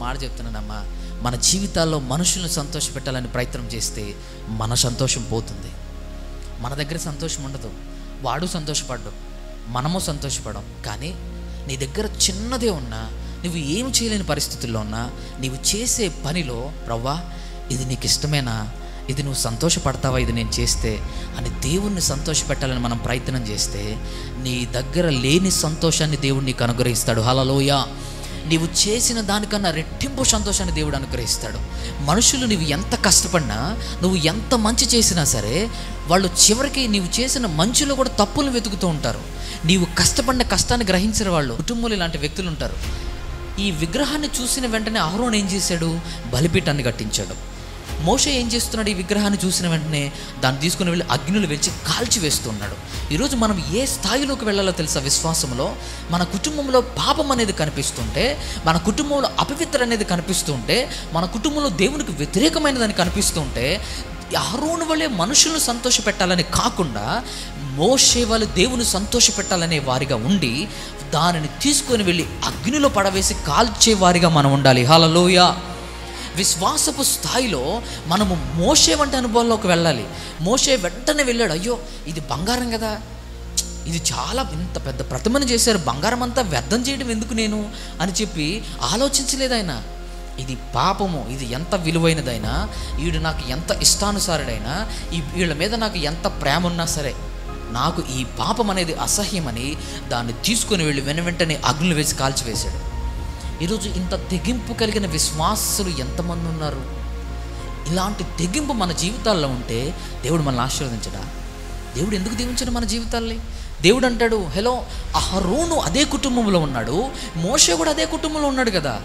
మాట చెప్తున్నానమ్మా మన జీవితాల్లో మనుషులను సంతోషపెట్టాలని ప్రయత్నం చేస్తే మన సంతోషం పోతుంది మన దగ్గర సంతోషం ఉండదు వాడు సంతోషపడ్డు మనము సంతోషపడం కానీ నీ దగ్గర చిన్నదే ఉన్నా నువ్వు ఏం చేయలేని పరిస్థితుల్లో ఉన్నా నీవు చేసే పనిలో ప్రవ్వా ఇది నీకు ఇష్టమేనా ఇది నువ్వు సంతోషపడతావా ఇది నేను చేస్తే అని దేవుణ్ణి సంతోషపెట్టాలని మనం ప్రయత్నం చేస్తే నీ దగ్గర లేని సంతోషాన్ని దేవుడు నీకు అనుగ్రహిస్తాడు హలలోయ నీవు చేసిన దానికన్నా రెట్టింపు సంతోషాన్ని దేవుడు అనుగ్రహిస్తాడు మనుషులు నీవు ఎంత కష్టపడినా నువ్వు ఎంత మంచి చేసినా సరే వాళ్ళు చివరికి నీవు చేసిన మంచిలో కూడా తప్పులు వెతుకుతూ ఉంటారు నీవు కష్టపడిన కష్టాన్ని గ్రహించిన వాళ్ళు కుటుంబంలో ఇలాంటి వ్యక్తులు ఉంటారు ఈ విగ్రహాన్ని చూసిన వెంటనే అహరోన్ ఏం చేశాడు బలిపీఠాన్ని కట్టించాడు మోషే ఏం చేస్తున్నాడు ఈ విగ్రహాన్ని చూసిన వెంటనే దాన్ని తీసుకుని వెళ్ళి అగ్నిలు వెలిచి కాల్చి వేస్తున్నాడు ఈరోజు మనం ఏ స్థాయిలోకి వెళ్ళాలో తెలుసా విశ్వాసంలో మన కుటుంబంలో పాపం అనేది కనిపిస్తుంటే మన కుటుంబంలో అపవిత్ర అనేది కనిపిస్తుంటే మన కుటుంబంలో దేవునికి వ్యతిరేకమైనదని కనిపిస్తుంటే అహరోను వలె మనుషులను సంతోషపెట్టాలని కాకుండా మోషే వాళ్ళు దేవుని సంతోషపెట్టాలనే వారిగా ఉండి దానిని తీసుకొని వెళ్ళి అగ్నిలో పడవేసి కాల్చే వారిగా మనం ఉండాలి హలలోయ విశ్వాసపు స్థాయిలో మనము మోసే వంటి అనుభవాల్లోకి వెళ్ళాలి మోసే వెంటనే వెళ్ళాడు అయ్యో ఇది బంగారం కదా ఇది చాలా ఇంత పెద్ద ప్రతిమను చేశారు బంగారం అంతా వ్యర్థం చేయడం ఎందుకు నేను అని చెప్పి ఆలోచించలేదు ఆయన ఇది పాపము ఇది ఎంత విలువైనదైనా వీడు నాకు ఎంత ఇష్టానుసారుడైనా ఈ వీళ్ళ మీద నాకు ఎంత ప్రేమ ఉన్నా సరే నాకు ఈ పాపం అనేది అసహ్యమని దాన్ని తీసుకొని వెళ్ళి వెన వెంటనే అగ్నులు వేసి కాల్చివేశాడు ఈరోజు ఇంత తెగింపు కలిగిన విశ్వాసులు ఎంతమంది ఉన్నారు ఇలాంటి తెగింపు మన జీవితాల్లో ఉంటే దేవుడు మనల్ని ఆశీర్వదించడా దేవుడు ఎందుకు దీవించడు మన జీవితాల్ని దేవుడు అంటాడు హలో అహరోను అదే కుటుంబంలో ఉన్నాడు మోషే కూడా అదే కుటుంబంలో ఉన్నాడు కదా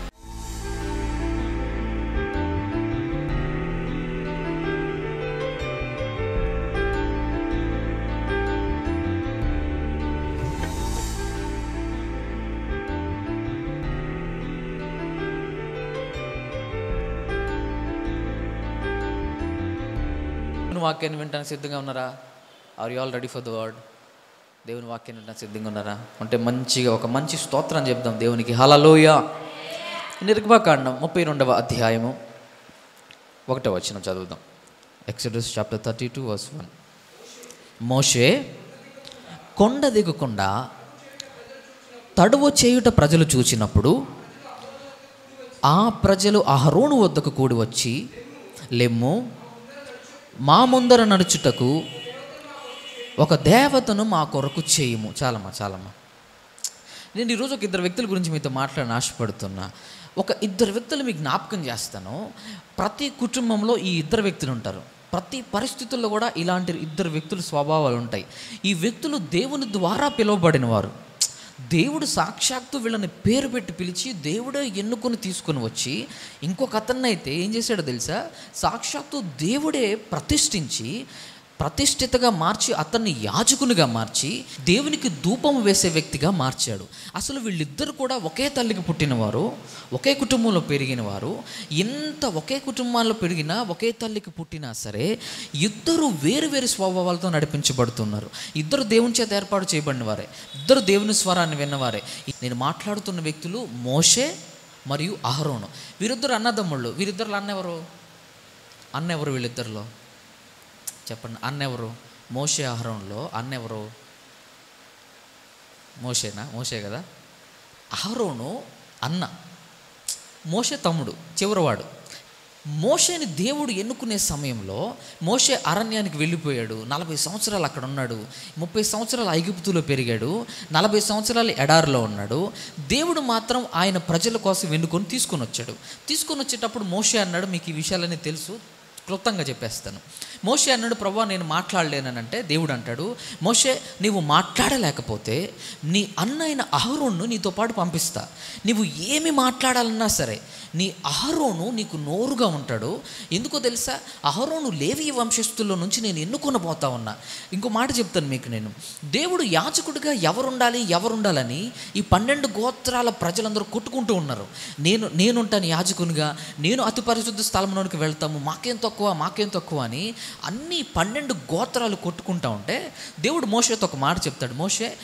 దేవుని వాక్యాన్ని వినడానికి సిద్ధంగా ఉన్నారా are you all ready for the word దేవుని వాక్యాన్ని వినడానికి సిద్ధంగా ఉన్నారా అంటే మంచిగా ఒక మంచి స్తోత్రం చెప్దాం దేవునికి హలలోయ నిర్గమకాండం ముప్పై రెండవ అధ్యాయము ఒకటో వచ్చిన చదువుదాం Exodus chapter thirty two verse one మోషే కొండ దిగకుండా తడువు చేయుట ప్రజలు చూచినప్పుడు ఆ ప్రజలు అహరోను వద్దకు కూడి వచ్చి లెమ్ము మా ముందర నడుచుటకు ఒక దేవతను మా కొరకు చేయము చాలమ్మా చాలమ్మా నేను ఈరోజు ఒక ఇద్దరు వ్యక్తుల గురించి మీతో మాట్లాడని ఆశపడుతున్నా ఒక ఇద్దరు వ్యక్తులు మీకు జ్ఞాపకం చేస్తాను ప్రతి కుటుంబంలో ఈ ఇద్దరు వ్యక్తులు ఉంటారు ప్రతి పరిస్థితుల్లో కూడా ఇలాంటి ఇద్దరు వ్యక్తుల స్వభావాలు ఉంటాయి ఈ వ్యక్తులు దేవుని ద్వారా పిలువబడిన వారు దేవుడు సాక్షాత్తు వీళ్ళని పేరు పెట్టి పిలిచి దేవుడే ఎన్నుకొని తీసుకొని వచ్చి ఇంకొక అతన్ని అయితే ఏం చేశాడో తెలుసా సాక్షాత్తు దేవుడే ప్రతిష్ఠించి ప్రతిష్ఠితగా మార్చి అతన్ని యాజకునిగా మార్చి దేవునికి ధూపం వేసే వ్యక్తిగా మార్చాడు అసలు వీళ్ళిద్దరు కూడా ఒకే తల్లికి పుట్టినవారు ఒకే కుటుంబంలో పెరిగినవారు ఎంత ఒకే కుటుంబాల్లో పెరిగినా ఒకే తల్లికి పుట్టినా సరే ఇద్దరు వేరు వేరు స్వభావాలతో నడిపించబడుతున్నారు ఇద్దరు దేవుని చేత ఏర్పాటు చేయబడిన వారే ఇద్దరు దేవుని స్వరాన్ని విన్నవారే నేను మాట్లాడుతున్న వ్యక్తులు మోషే మరియు అహరోను వీరిద్దరు అన్నదమ్ముళ్ళు వీరిద్దరు అన్నెవరు అన్నెవరు వీళ్ళిద్దరిలో చెప్పండి అన్నెవరు మోషే అహరోన్లో అన్నెవరు మోషేనా మోషే కదా అహరోను అన్న మోషే తమ్ముడు చివరివాడు మోషేని దేవుడు ఎన్నుకునే సమయంలో మోషే అరణ్యానికి వెళ్ళిపోయాడు నలభై సంవత్సరాలు అక్కడ ఉన్నాడు ముప్పై సంవత్సరాలు ఐగుప్తులో పెరిగాడు నలభై సంవత్సరాలు ఎడారిలో ఉన్నాడు దేవుడు మాత్రం ఆయన ప్రజల కోసం ఎన్నుకొని తీసుకొని వచ్చాడు తీసుకొని వచ్చేటప్పుడు మోషే అన్నాడు మీకు ఈ విషయాలన్నీ తెలుసు క్లుప్తంగా చెప్పేస్తాను మోషే అన్నాడు ప్రభా నేను మాట్లాడలేనంటే దేవుడు అంటాడు మోషే నీవు మాట్లాడలేకపోతే నీ అన్నైన అహరోన్ను నీతో పాటు పంపిస్తా నీవు ఏమి మాట్లాడాలన్నా సరే నీ అహరోను నీకు నోరుగా ఉంటాడు ఎందుకో తెలుసా అహరోను లేవి వంశస్థుల్లో నుంచి నేను ఎన్నుకొని పోతా ఉన్నా ఇంకో మాట చెప్తాను మీకు నేను దేవుడు యాచకుడిగా ఎవరుండాలి ఎవరుండాలని ఈ పన్నెండు గోత్రాల ప్రజలందరూ కొట్టుకుంటూ ఉన్నారు నేను నేనుంటాను యాజకునిగా నేను అతి పరిశుద్ధ స్థలంలోనికి వెళ్తాము మాకేం తక్కువ మాకేం తక్కువ అని అన్ని పన్నెండు గోత్రాలు కొట్టుకుంటా ఉంటే దేవుడు మోషేతో ఒక మాట చెప్తాడు మోషే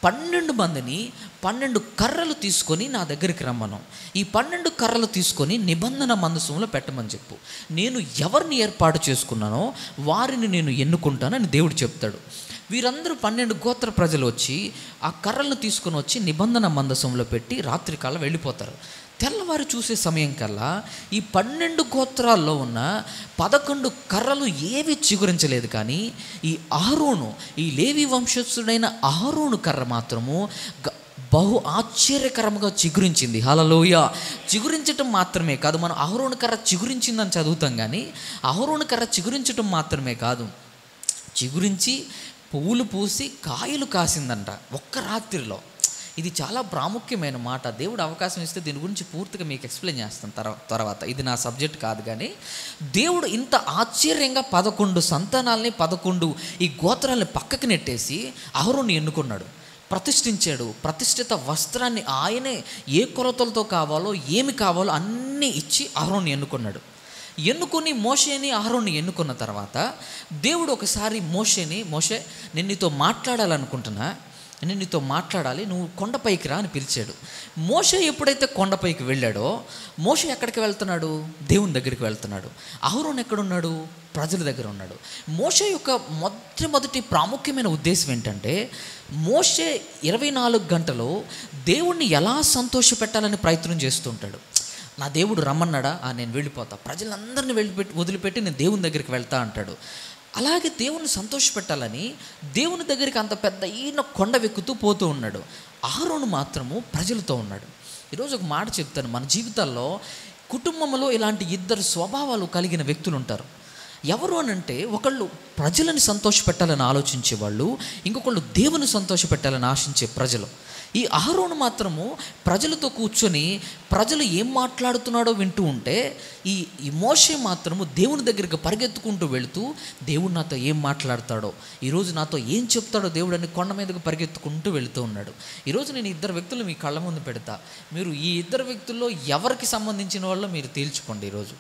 పన్నెండు మందిని పన్నెండు కర్రలు తీసుకొని నా దగ్గరికి రమ్మను ఈ పన్నెండు కర్రలు తీసుకొని నిబంధన మందసంలో పెట్టమని చెప్పు నేను ఎవరిని ఏర్పాటు చేసుకున్నానో వారిని నేను ఎన్నుకుంటానని దేవుడు చెప్తాడు వీరందరూ పన్నెండు గోత్ర ప్రజలు వచ్చి ఆ కర్రలను తీసుకొని వచ్చి నిబంధన మందసంలో పెట్టి రాత్రికాలం వెళ్ళిపోతారు తెల్లవారు చూసే సమయం కల్లా ఈ పన్నెండు గోత్రాల్లో ఉన్న పదకొండు కర్రలు ఏవి చిగురించలేదు కానీ ఈ ఆరోను ఈ లేవి వంశస్థుడైన ఆరోను కర్ర మాత్రము గ- బహు ఆశ్చర్యకరంగా చిగురించింది హలలోయ చిగురించటం మాత్రమే కాదు మనం అహరోను కర్ర చిగురించిందని చదువుతాం కానీ అహరోను కర్ర చిగురించటం మాత్రమే కాదు చిగురించి పువ్వులు పూసి కాయలు కాసిందంట ఒక్క రాత్రిలో ఇది చాలా ప్రాముఖ్యమైన మాట దేవుడు అవకాశం ఇస్తే దీని గురించి పూర్తిగా మీకు ఎక్స్ప్లెయిన్ చేస్తాను తర్వా- తర్వాత ఇది నా సబ్జెక్ట్ కాదు కానీ దేవుడు ఇంత ఆశ్చర్యంగా పదకొండు సంతానాల్ని పదకొండు ఈ గోత్రాల్ని పక్కకి నెట్టేసి అహరోని ఎన్నుకున్నాడు ప్రతిష్ఠించాడు ప్రతిష్ఠిత వస్త్రాన్ని ఆయనే ఏ కొరతలతో కావాలో ఏమి కావాలో అన్నీ ఇచ్చి అహరోని ఎన్నుకున్నాడు ఎన్నుకొని మోషేని అహరోన్ని ఎన్నుకున్న తర్వాత దేవుడు ఒకసారి మోషేని మోషే నేను నీతో మాట్లాడాలనుకుంటున్నా నేను నీతో మాట్లాడాలి నువ్వు కొండపైకి రా అని పిలిచాడు మోషే ఎప్పుడైతే కొండపైకి వెళ్ళాడో మోషే ఎక్కడికి వెళ్తున్నాడు దేవుని దగ్గరికి వెళ్తున్నాడు అహరోన్ ఎక్కడున్నాడు ప్రజల దగ్గర ఉన్నాడు మోషే యొక్క మొట్టమొదటి ప్రాముఖ్యమైన ఉద్దేశం ఏంటంటే మోషే ఇరవై నాలుగు గంటలు దేవుణ్ణి ఎలా సంతోషపెట్టాలని ప్రయత్నం చేస్తుంటాడు నా దేవుడు రమ్మన్నాడా ఆ నేను వెళ్ళిపోతా ప్రజలందరినీ వెళ్ళిపెట్టి వదిలిపెట్టి నేను దేవుని దగ్గరికి వెళ్తా అంటాడు అలాగే దేవుని సంతోషపెట్టాలని దేవుని దగ్గరికి అంత పెద్ద ఈయన కొండ వెక్కుతూ పోతూ ఉన్నాడు ఆరోను మాత్రము ప్రజలతో ఉన్నాడు ఈరోజు ఒక మాట చెప్తాను మన జీవితాల్లో కుటుంబంలో ఇలాంటి ఇద్దరు స్వభావాలు కలిగిన వ్యక్తులు ఉంటారు ఎవరు అని అంటే ఒకళ్ళు ప్రజలను సంతోషపెట్టాలని ఆలోచించే వాళ్ళు ఇంకొకళ్ళు దేవుని సంతోషపెట్టాలని ఆశించే ప్రజలు ఈ అహరోను మాత్రము ప్రజలతో కూర్చొని ప్రజలు ఏం మాట్లాడుతున్నాడో వింటూ ఉంటే ఈ ఈ మోషే మాత్రము దేవుని దగ్గరికి పరిగెత్తుకుంటూ వెళుతూ దేవుడు నాతో ఏం మాట్లాడతాడో ఈరోజు నాతో ఏం చెప్తాడో దేవుడు అని కొండ మీదకు పరిగెత్తుకుంటూ వెళుతూ ఉన్నాడు ఈరోజు నేను ఇద్దరు వ్యక్తులు మీ కళ్ళ ముందు పెడతా మీరు ఈ ఇద్దరు వ్యక్తుల్లో ఎవరికి సంబంధించిన వాళ్ళో మీరు తేల్చుకోండి ఈరోజు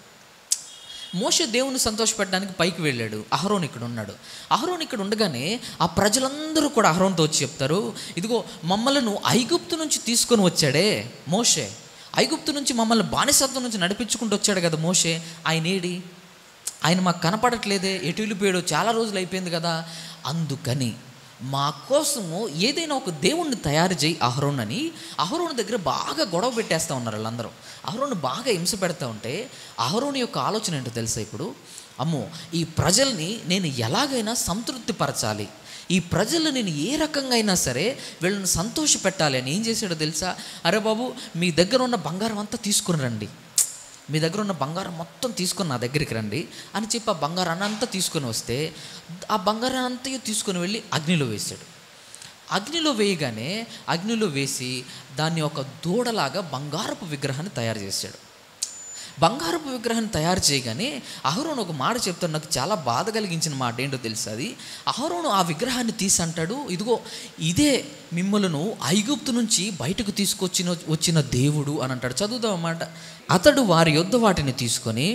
మోషే దేవుని సంతోషపెట్టడానికి పైకి వెళ్ళాడు అహరోన్ ఇక్కడ ఉన్నాడు అహరోన్ ఇక్కడ ఉండగానే ఆ ప్రజలందరూ కూడా అహరోన్తో వచ్చి చెప్తారు ఇదిగో మమ్మల్ని ఐగుప్తు నుంచి తీసుకొని వచ్చాడే మోషే ఐగుప్తు నుంచి మమ్మల్ని బానిసత్వం నుంచి నడిపించుకుంటూ వచ్చాడు కదా మోషే ఆయన ఏడి ఆయన మాకు కనపడట్లేదే ఎటు వెళ్ళిపోయాడు చాలా రోజులు అయిపోయింది కదా అందుకని మా కోసము ఏదైనా ఒక దేవుణ్ణి తయారు చేయి అహరోన్ అని అహరోన్ దగ్గర బాగా గొడవ పెట్టేస్తూ ఉన్నారు వాళ్ళందరూ అహరోన్ బాగా హింస పెడతా ఉంటే అహరోన్ యొక్క ఆలోచన ఏంటో తెలుసా ఇప్పుడు అమ్మో ఈ ప్రజల్ని నేను ఎలాగైనా సంతృప్తి పరచాలి ఈ ప్రజలు నేను ఏ రకంగా అయినా సరే వీళ్ళని సంతోష పెట్టాలి అని ఏం చేశాడో తెలుసా అరే బాబు మీ దగ్గర ఉన్న బంగారం అంతా తీసుకుని రండి మీ దగ్గర ఉన్న బంగారం మొత్తం తీసుకొని నా దగ్గరికి రండి అని చెప్పి ఆ బంగారాన్ని అంతా తీసుకొని వస్తే ఆ బంగారాన్ని అంతా తీసుకొని వెళ్ళి అగ్నిలో వేశాడు అగ్నిలో వేయగానే అగ్నిలో వేసి దాన్ని ఒక దూడలాగా బంగారపు విగ్రహాన్ని తయారు చేశాడు బంగారపు విగ్రహాన్ని తయారు చేయగానే అహరోను ఒక మాట చెప్తాడు నాకు చాలా బాధ కలిగించిన మాట ఏంటో తెలుసు అది అహరోను ఆ విగ్రహాన్ని తీసి అంటాడు ఇదిగో ఇదే మిమ్మలను ఐగుప్తు నుంచి బయటకు తీసుకొచ్చిన వచ్చిన దేవుడు అని అంటాడు చదువుదాం అన్నమాట అతడు వారి యొద్ద వాటిని తీసుకొని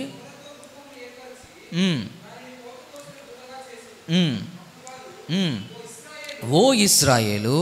"ఉమ్, ఉమ్, ఉమ్, ఓ ఇస్రాయేలు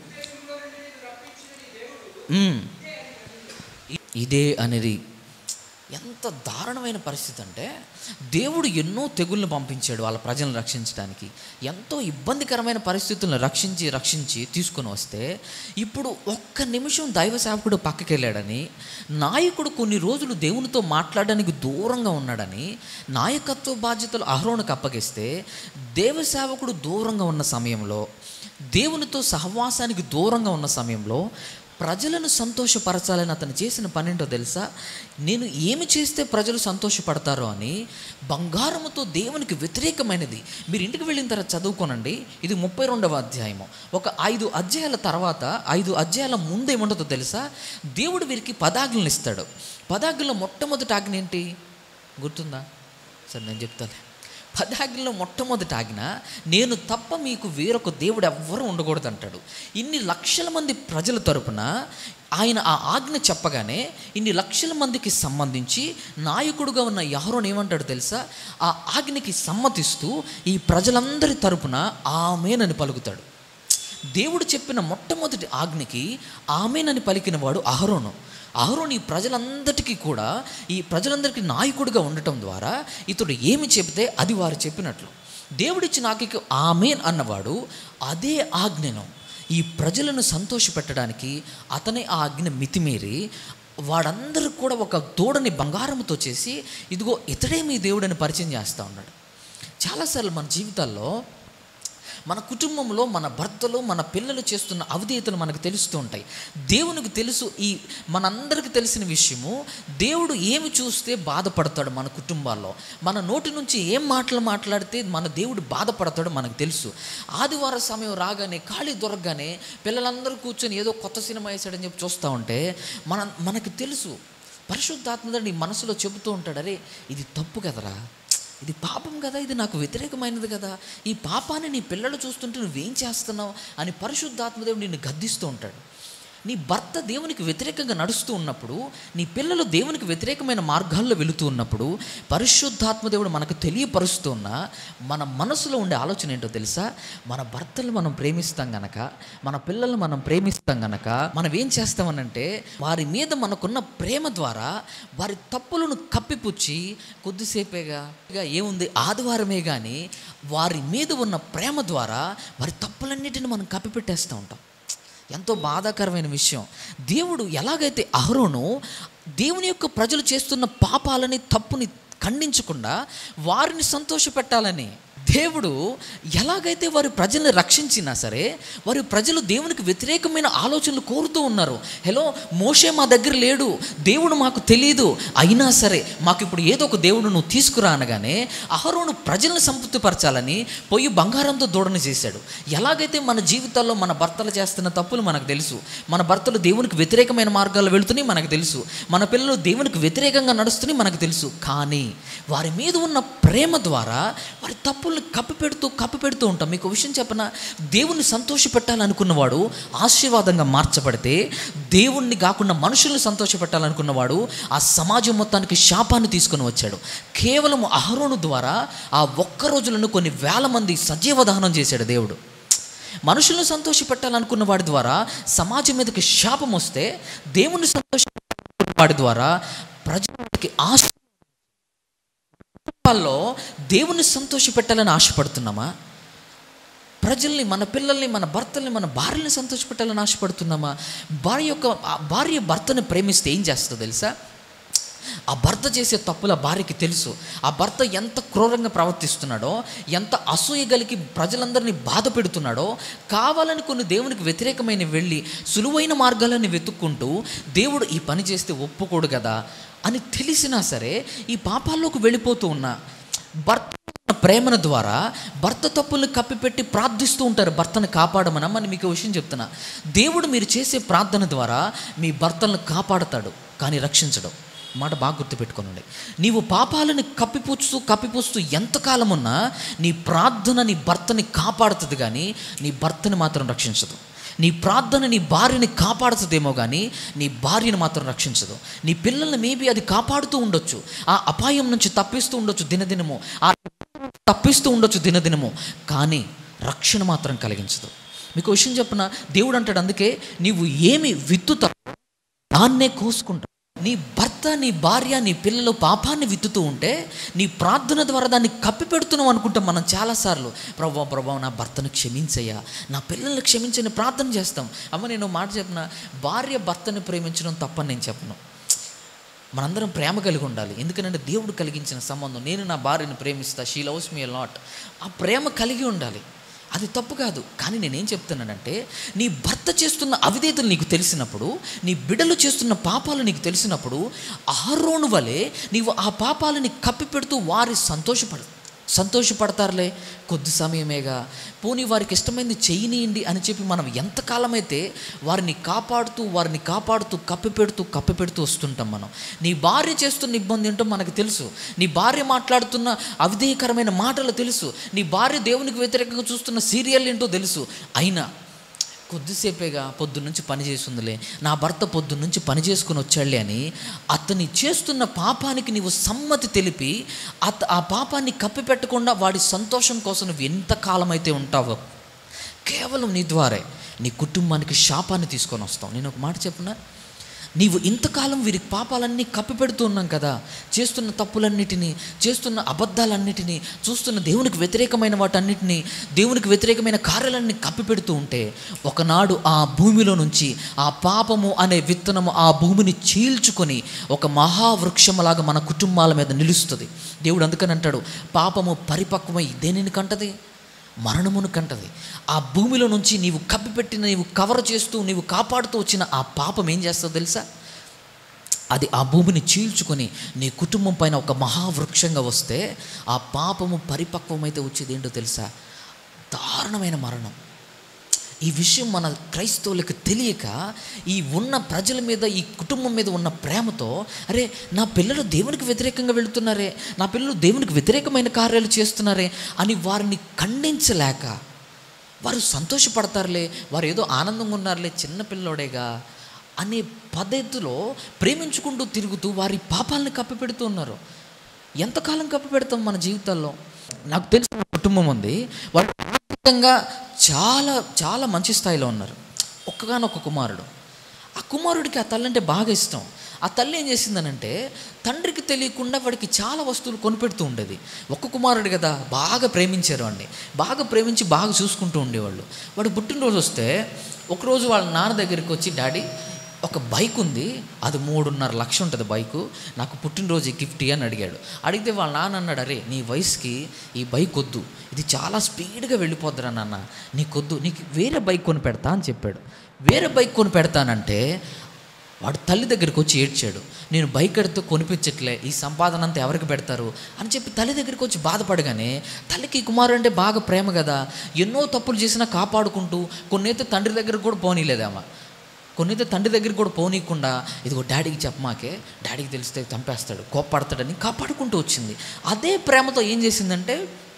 ఉమ్, ఇదే అనేది ఎంత దారుణమైన పరిస్థితి అంటే దేవుడు ఎన్నో తెగుళ్ళను పంపించాడు వాళ్ళ ప్రజలను రక్షించడానికి ఎంతో ఇబ్బందికరమైన పరిస్థితులను రక్షించి రక్షించి తీసుకొని వస్తే ఇప్పుడు ఒక్క నిమిషం దైవ సేవకుడు పక్కకి వెళ్ళాడని నాయకుడు కొన్ని రోజులు దేవునితో మాట్లాడడానికి దూరంగా ఉన్నాడని నాయకత్వ బాధ్యతలు అహరోనుకు అప్పగిస్తే దేవ సేవకుడు దూరంగా ఉన్న సమయంలో దేవునితో సహవాసానికి దూరంగా ఉన్న సమయంలో ప్రజలను సంతోషపరచాలని అతను చేసిన పనేంటో తెలుసా నేను ఏమి చేస్తే ప్రజలు సంతోషపడతారో అని బంగారముతో దేవునికి వ్యతిరేకమైనది మీరు ఇంటికి వెళ్ళిన తర్వాత చదువుకోనండి ఇది ముప్పై రెండవ అధ్యాయము ఒక ఐదు అధ్యాయాల తర్వాత ఐదు అధ్యాయాల ముందు ఏముంటుందో తెలుసా దేవుడు వీరికి పదాజ్ఞలు ఇస్తాడు పదాజ్ఞలో మొట్టమొదటి ఆజ్ఞ ఏంటి గుర్తుందా సరే నేను చెప్తాను పదాజ్ఞలో మొట్టమొదటి ఆజ్ఞ నేను తప్ప మీకు వేరొక దేవుడు ఎవ్వరూ ఉండకూడదు అంటాడు ఇన్ని లక్షల మంది ప్రజల తరపున ఆయన ఆ ఆజ్ఞ చెప్పగానే ఇన్ని లక్షల మందికి సంబంధించి నాయకుడుగా ఉన్న యహరోన్ ఏమంటాడు తెలుసా ఆ ఆజ్ఞకి సమ్మతిస్తూ ఈ ప్రజలందరి తరపున ఆమెనని పలుకుతాడు దేవుడు చెప్పిన మొట్టమొదటి ఆజ్ఞకి ఆమెనని పలికినవాడు అహరోను అహరోను ఈ ప్రజలందరికీ కూడా ఈ ప్రజలందరికీ నాయకుడిగా ఉండటం ద్వారా ఇతడు ఏమి చెబితే అది వారు చెప్పినట్లు దేవుడిచ్చిన ఆజ్ఞకి ఆమెన్ అన్నవాడు అదే ఆజ్ఞను ఈ ప్రజలను సంతోషపెట్టడానికి అతనే ఆ ఆజ్ఞ మితిమీరి వాడందరూ కూడా ఒక దూడని బంగారంతో చేసి ఇదిగో ఇతడే మీ దేవుడని పరిచయం చేస్తూ ఉన్నాడు చాలాసార్లు మన జీవితాల్లో మన కుటుంబంలో మన భర్తలు మన పిల్లలు చేస్తున్న అవిధేయతలు మనకు తెలుస్తూ ఉంటాయి దేవునికి తెలుసు ఈ మనందరికీ తెలిసిన విషయము దేవుడు ఏమి చూస్తే బాధపడతాడు మన కుటుంబాల్లో మన నోటి నుంచి ఏం మాటలు మాట్లాడితే మన దేవుడు బాధపడతాడో మనకు తెలుసు ఆదివారం సమయం రాగానే ఖాళీ దొరకగానే పిల్లలందరూ కూర్చొని ఏదో కొత్త సినిమా వేసాడని చెప్పి చూస్తూ ఉంటే మన మనకు తెలుసు పరిశుద్ధాత్మడు నీ మనసులో చెబుతూ ఉంటాడు అరే ఇది తప్పు కదరా ఇది పాపం కదా ఇది నాకు వ్యతిరేకమైనది కదా ఈ పాపాన్ని నీ పిల్లలు చూస్తుంటే నువ్వేం చేస్తున్నావు అని పరిశుద్ధాత్మదేవుడు నిన్ను గద్దిస్తూ ఉంటాడు నీ భర్త దేవునికి వ్యతిరేకంగా నడుస్తూ ఉన్నప్పుడు నీ పిల్లలు దేవునికి వ్యతిరేకమైన మార్గాల్లో వెళుతూ ఉన్నప్పుడు పరిశుద్ధాత్మదేవుడు మనకు తెలియపరుస్తూ ఉన్న మన మనసులో ఉండే ఆలోచన ఏంటో తెలుసా మన భర్తలు మనం ప్రేమిస్తాం గనక మన పిల్లలు మనం ప్రేమిస్తాం గనక మనం ఏం చేస్తామనంటే వారి మీద మనకున్న ప్రేమ ద్వారా వారి తప్పులను కప్పిపుచ్చి కొద్దిసేపేగా ఇక ఏముంది ఆదివారమే కానీ వారి మీద ఉన్న ప్రేమ ద్వారా వారి తప్పులన్నిటిని మనం కప్పిపెట్టేస్తూ ఉంటాం ఎంతో బాధాకరమైన విషయం దేవుడు ఎలాగైతే అహరోను దేవుని యొక్క ప్రజలు చేస్తున్న పాపాలని తప్పుని ఖండించకుండా వారిని సంతోషపెట్టాలని దేవుడు ఎలాగైతే వారి ప్రజల్ని రక్షించినా సరే వారి ప్రజలు దేవునికి వ్యతిరేకమైన ఆలోచనలు కోరుతూ ఉన్నారు హలో మోషే మా దగ్గర లేడు దేవుడు మాకు తెలియదు అయినా సరే మాకు ఇప్పుడు ఏదో ఒక దేవుడు నువ్వు తీసుకురా అనగానే అహరోను ప్రజలను సంతృప్తిపరచాలని పోయి బంగారంతో దూడని చేశాడు ఎలాగైతే మన జీవితాల్లో మన భర్తలు చేస్తున్న తప్పులు మనకు తెలుసు మన భర్తలు దేవునికి వ్యతిరేకమైన మార్గాల్లో వెళుతున్నాయి మనకు తెలుసు మన పిల్లలు దేవునికి వ్యతిరేకంగా నడుస్తున్నాయి మనకు తెలుసు కానీ వారి మీద ఉన్న ప్రేమ ద్వారా వారి తప్పుల్ని కప్పిపెడుతూ కప్పిపెడుతూ ఉంటాం మీకు ఒక విషయం చెప్పన దేవుణ్ణి సంతోషపెట్టాలనుకున్నవాడు ఆశీర్వాదంగా మార్చబడితే దేవుణ్ణి కాకుండా మనుషుల్ని సంతోషపెట్టాలనుకున్నవాడు ఆ సమాజం మొత్తానికి శాపాన్ని తీసుకొని వచ్చాడు కేవలం అహరోను ద్వారా ఆ ఒక్క రోజులను కొన్ని వేల మంది సజీవ దహనం చేశాడు దేవుడు మనుషులను సంతోషపెట్టాలనుకున్న వాడి ద్వారా సమాజం మీదకి శాపం వస్తే దేవుణ్ణి సంతోష వాడి ద్వారా ప్రజలకి ఆశ కుటుంబాల్లో దేవుని సంతోషపెట్టాలని ఆశపడుతున్నామా ప్రజల్ని మన పిల్లల్ని మన భర్తల్ని మన భార్యని సంతోషపెట్టాలని ఆశపడుతున్నామా భార్య యొక్క ఆ భార్య భర్తని ప్రేమిస్తే ఏం చేస్తుందో తెలుసా ఆ భర్త చేసే తప్పుల భార్యకి తెలుసు ఆ భర్త ఎంత క్రూరంగా ప్రవర్తిస్తున్నాడో ఎంత అసూయ కలిగి ప్రజలందరినీ బాధ పెడుతున్నాడో కావాలని కొన్ని దేవునికి వ్యతిరేకమైన వెళ్ళి సులువైన మార్గాలను వెతుక్కుంటూ దేవుడు ఈ పని చేస్తే ఒప్పుకోడు కదా అని తెలిసినా సరే ఈ పాపాల్లోకి వెళ్ళిపోతూ ఉన్నా భర్త ప్రేమన ద్వారా భర్త తప్పుల్ని కప్పిపెట్టి ప్రార్థిస్తూ ఉంటారు భర్తను కాపాడమనమ్మని మీకు ఒక విషయం చెప్తున్నా దేవుడు మీరు చేసే ప్రార్థన ద్వారా మీ భర్తలను కాపాడతాడు కానీ రక్షించడు మాట బాగా గుర్తుపెట్టుకోనండి నీవు పాపాలను కప్పిపుచ్చుతూ కప్పిపుచ్చుతూ ఎంతకాలం ఉన్నా నీ ప్రార్థన నీ భర్తని కాపాడుతుంది కానీ నీ భర్తని మాత్రం రక్షించదు నీ ప్రార్థన నీ భార్యని కాపాడుతుందేమో కానీ నీ భార్యను మాత్రం రక్షించదు నీ పిల్లల్ని మేబీ అది కాపాడుతూ ఉండొచ్చు ఆ అపాయం నుంచి తప్పిస్తూ ఉండొచ్చు దినదినము ఆ తప్పిస్తూ ఉండొచ్చు దినదినము కానీ రక్షణ మాత్రం కలిగించదు మీకు ఒక విషయం చెప్పిన దేవుడు అంటాడు అందుకే నీవు ఏమి విత్తుతావు దాన్నే కోసుకుంటావు నీ భర్త నీ భార్య నీ పిల్లలు పాపాన్ని విత్తుతూ ఉంటే నీ ప్రార్థన ద్వారా దాన్ని కప్పి పెడుతున్నావు అనుకుంటాం మనం చాలాసార్లు ప్రభా ప్రభా నా భర్తను క్షమించయ్యా నా పిల్లల్ని క్షమించని ప్రార్థన చేస్తాం అమ్మ నేను మాట చెప్పిన భార్య భర్తని ప్రేమించడం తప్పని నేను చెప్పను మనందరం ప్రేమ కలిగి ఉండాలి ఎందుకంటే దేవుడు కలిగించిన సంబంధం నేను నా భార్యను ప్రేమిస్తా షీ లవ్స్ మీ లాట్ ఆ ప్రేమ కలిగి ఉండాలి అది తప్పు కాదు కానీ నేనేం చెప్తున్నానంటే నీ భర్త చేస్తున్న అవిధేతలు నీకు తెలిసినప్పుడు నీ బిడ్డలు చేస్తున్న పాపాలు నీకు తెలిసినప్పుడు ఆరోణు వలె నీవు ఆ పాపాలని కప్పిపెడుతూ వారి సంతోషపడ సంతోషపడతారులే కొద్ది సమయమేగా పోనీ వారికి ఇష్టమైంది చేయనీయండి అని చెప్పి మనం ఎంతకాలమైతే వారిని కాపాడుతూ వారిని కాపాడుతూ కప్పిపెడుతూ కప్పిపెడుతూ వస్తుంటాం మనం నీ భార్య చేస్తున్న ఇబ్బంది ఏంటో మనకు తెలుసు నీ భార్య మాట్లాడుతున్న అవిధేయకరమైన మాటలు తెలుసు నీ భార్య దేవునికి వ్యతిరేకంగా చూస్తున్న సీరియల్ ఏంటో తెలుసు అయినా కొద్దిసేపేగా పొద్దున్నుంచి పని చేస్తుందిలే నా భర్త పొద్దున్నుంచి పని చేసుకుని వచ్చాడులే అని అతని చేస్తున్న పాపానికి నీవు సమ్మతి తెలిపి అత ఆ పాపాన్ని కప్పిపెట్టకుండా వాడి సంతోషం కోసం నువ్వు ఎంతకాలం అయితే ఉంటావో కేవలం నీ ద్వారే నీ కుటుంబానికి శాపాన్ని తీసుకొని వస్తాం నేను ఒక మాట చెప్పునా నీవు ఇంతకాలం వీరికి పాపాలన్నీ కప్పిపెడుతూ ఉన్నాం కదా చేస్తున్న తప్పులన్నిటినీ చేస్తున్న అబద్ధాలన్నిటినీ చూస్తున్న దేవునికి వ్యతిరేకమైన వాటన్నిటినీ దేవునికి వ్యతిరేకమైన కార్యాలన్నీ కప్పిపెడుతూ ఉంటే ఒకనాడు ఆ భూమిలో నుంచి ఆ పాపము అనే విత్తనము ఆ భూమిని చీల్చుకొని ఒక మహావృక్షములాగా మన కుటుంబాల మీద నిలుస్తుంది దేవుడు అందుకని అంటాడు పాపము పరిపక్వమై దేనిని కంటది మరణమును కంటది ఆ భూమిలో నుంచి నీవు కప్పిపెట్టిన నీవు కవర్ చేస్తూ నీవు కాపాడుతూ వచ్చిన ఆ పాపం ఏం చేస్తుందో తెలుసా అది ఆ భూమిని చీల్చుకొని నీ కుటుంబం పైన ఒక మహావృక్షంగా వస్తే ఆ పాపము పరిపక్వమైతే వచ్చేది ఏంటో తెలుసా దారుణమైన మరణం ఈ విషయం మన క్రైస్తవులకు తెలియక ఈ ఉన్న ప్రజల మీద ఈ కుటుంబం మీద ఉన్న ప్రేమతో అరే నా పిల్లలు దేవునికి వ్యతిరేకంగా వెళుతున్నారే నా పిల్లలు దేవునికి వ్యతిరేకమైన కార్యాలు చేస్తున్నారే అని వారిని ఖండించలేక వారు సంతోషపడతారులే వారు ఏదో ఆనందంగా ఉన్నారులే చిన్న పిల్లోడేగా అనే పద్ధతిలో ప్రేమించుకుంటూ తిరుగుతూ వారి పాపాలని కప్పిపెడుతూ ఉన్నారు ఎంతకాలం కప్పిపెడతాం మన జీవితాల్లో నాకు తెలిసిన కుటుంబం ఉంది వాళ్ళు ఆర్థికంగా చాలా చాలా మంచి స్థాయిలో ఉన్నారు ఒక్కగానొక్క కుమారుడు ఆ కుమారుడికి ఆ తల్లి అంటే బాగా ఇష్టం ఆ తల్లి ఏం చేసిందనంటే తండ్రికి తెలియకుండా వాడికి చాలా వస్తువులు కొనిపెడుతూ ఉండేది ఒక్క కుమారుడు కదా బాగా ప్రేమించారు వాడిని బాగా ప్రేమించి బాగా చూసుకుంటూ ఉండేవాళ్ళు వాడు పుట్టినరోజు వస్తే ఒకరోజు వాళ్ళ నాన్న దగ్గరికి వచ్చి డాడీ ఒక బైక్ ఉంది అది మూడున్నర లక్ష ఉంటుంది బైకు నాకు పుట్టినరోజు గిఫ్ట్ అని అడిగాడు అడిగితే వాళ్ళ నాన్న అన్నాడు అరే నీ వయసుకి ఈ బైక్ వద్దు ఇది చాలా స్పీడ్గా వెళ్ళిపోద్దురా నాన్న నీకొద్దు నీకు వేరే బైక్ కొని పెడతా అని చెప్పాడు వేరే బైక్ కొని పెడతానంటే వాడు తల్లి దగ్గరికి వచ్చి ఏడ్చాడు నేను బైక్ ఎడితే కొనిపించట్లే ఈ సంపాదన అంతా ఎవరికి పెడతారు అని చెప్పి తల్లి దగ్గరికి వచ్చి బాధపడగానే తల్లికి ఈ కుమారుడు అంటే బాగా ప్రేమ కదా ఎన్నో తప్పులు చేసినా కాపాడుకుంటూ కొన్నైతే తండ్రి దగ్గరకు కూడా పోనీలేదామా కొన్నైతే తండ్రి దగ్గరికి కూడా పోనీయకుండా ఇదిగో డాడీకి చెప్పమాకే డాడీకి తెలిస్తే చంపేస్తాడు కోప్పడతాడని కాపాడుకుంటూ వచ్చింది అదే ప్రేమతో ఏం చేసిందంటే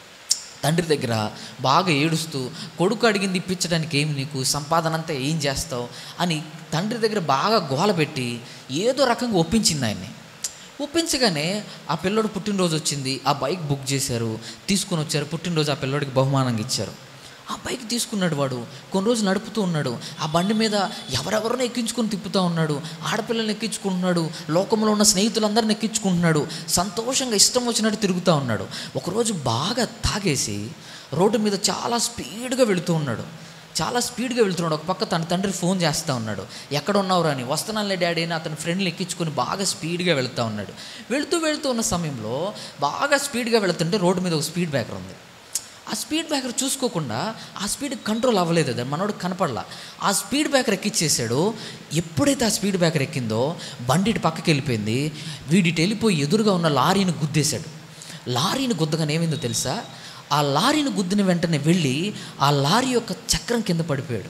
తండ్రి దగ్గర బాగా ఏడుస్తూ కొడుకు అడిగింది ఇప్పించడానికి ఏమి నీకు సంపాదన అంతా ఏం చేస్తావు అని తండ్రి దగ్గర బాగా గోల పెట్టి ఏదో రకంగా ఒప్పించింది ఆయన్ని ఒప్పించగానే ఆ పిల్లోడు పుట్టినరోజు వచ్చింది ఆ బైక్ బుక్ చేశారు తీసుకొని వచ్చారు పుట్టినరోజు ఆ పిల్లోడికి బహుమానంగా ఇచ్చారు ఆ బైక్ తీసుకున్నాడు వాడు కొన్ని రోజులు నడుపుతూ ఉన్నాడు ఆ బండి మీద ఎవరెవరినో ఎక్కించుకొని తిప్పుతూ ఉన్నాడు ఆడపిల్లల్ని ఎక్కించుకుంటున్నాడు లోకంలో ఉన్న స్నేహితులందరిని ఎక్కించుకుంటున్నాడు సంతోషంగా ఇష్టం వచ్చినట్టు తిరుగుతూ ఉన్నాడు ఒకరోజు బాగా తాగేసి రోడ్డు మీద చాలా స్పీడ్గా వెళుతూ ఉన్నాడు చాలా స్పీడ్గా వెళ్తున్నాడు ఒక పక్క తన తండ్రి ఫోన్ చేస్తూ ఉన్నాడు ఎక్కడ ఉన్నావురా అని వస్తున్నానులే డాడీ అని అతని ఫ్రెండ్ని ఎక్కించుకొని బాగా స్పీడ్గా వెళ్తూ ఉన్నాడు వెళుతూ వెళుతూ ఉన్న సమయంలో బాగా స్పీడ్గా వెళుతుంటే రోడ్డు మీద ఒక స్పీడ్ బ్రేకర్ ఉంది ఆ స్పీడ్ బ్రేకర్ చూసుకోకుండా ఆ స్పీడ్ కంట్రోల్ అవ్వలేదు అది మనోడు కనపడలా ఆ స్పీడ్ బ్రేకర్ ఎక్కిచ్చేసాడు ఎప్పుడైతే ఆ స్పీడ్ బ్రేకర్ ఎక్కిందో బండి ఇటు పక్కకి వెళ్ళిపోయింది వీడిటి వెళ్ళిపోయి ఎదురుగా ఉన్న లారీని గుద్దేశాడు లారీని గుద్దగానే ఏమైందో తెలుసా ఆ లారీని గుద్దిన వెంటనే వెళ్ళి ఆ లారీ యొక్క చక్రం కింద పడిపోయాడు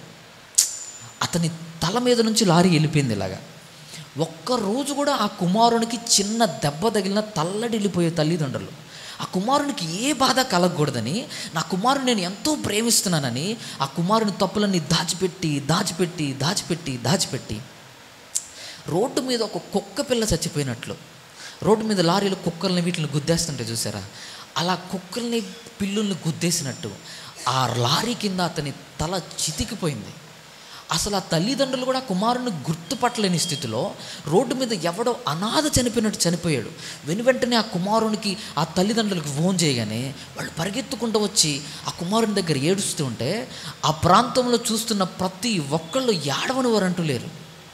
అతని తల మీద నుంచి లారీ వెళ్ళిపోయింది ఇలాగా ఒక్క రోజు కూడా ఆ కుమారునికి చిన్న దెబ్బ తగిలిన తల్లడిల్లిపోయే తల్లిదండ్రులు ఆ కుమారునికి ఏ బాధ కలగకూడదని నా కుమారుని నేను ఎంతో ప్రేమిస్తున్నానని ఆ కుమారుని తప్పులన్నీ దాచిపెట్టి దాచిపెట్టి దాచిపెట్టి దాచిపెట్టి రోడ్డు మీద ఒక కుక్క పిల్ల చచ్చిపోయినట్లు రోడ్డు మీద లారీలు కుక్కల్ని వీటిని గుద్దేస్తుంటే చూసారా అలా కుక్కల్ని పిల్లుల్ని గుద్దేసినట్టు ఆ లారీ కింద అతని తల చితికిపోయింది అసలు ఆ తల్లిదండ్రులు కూడా కుమారుని గుర్తుపట్టలేని స్థితిలో రోడ్డు మీద ఎవడో అనాథ చనిపోయినట్టు చనిపోయాడు వెను వెంటనే ఆ కుమారునికి ఆ తల్లిదండ్రులకు ఫోన్ చేయగానే వాళ్ళు పరిగెత్తుకుంటూ వచ్చి ఆ కుమారుని దగ్గర ఏడుస్తూ ఉంటే ఆ ప్రాంతంలో చూస్తున్న ప్రతి ఒక్కళ్ళు ఏడవని వారు అంటూ లేరు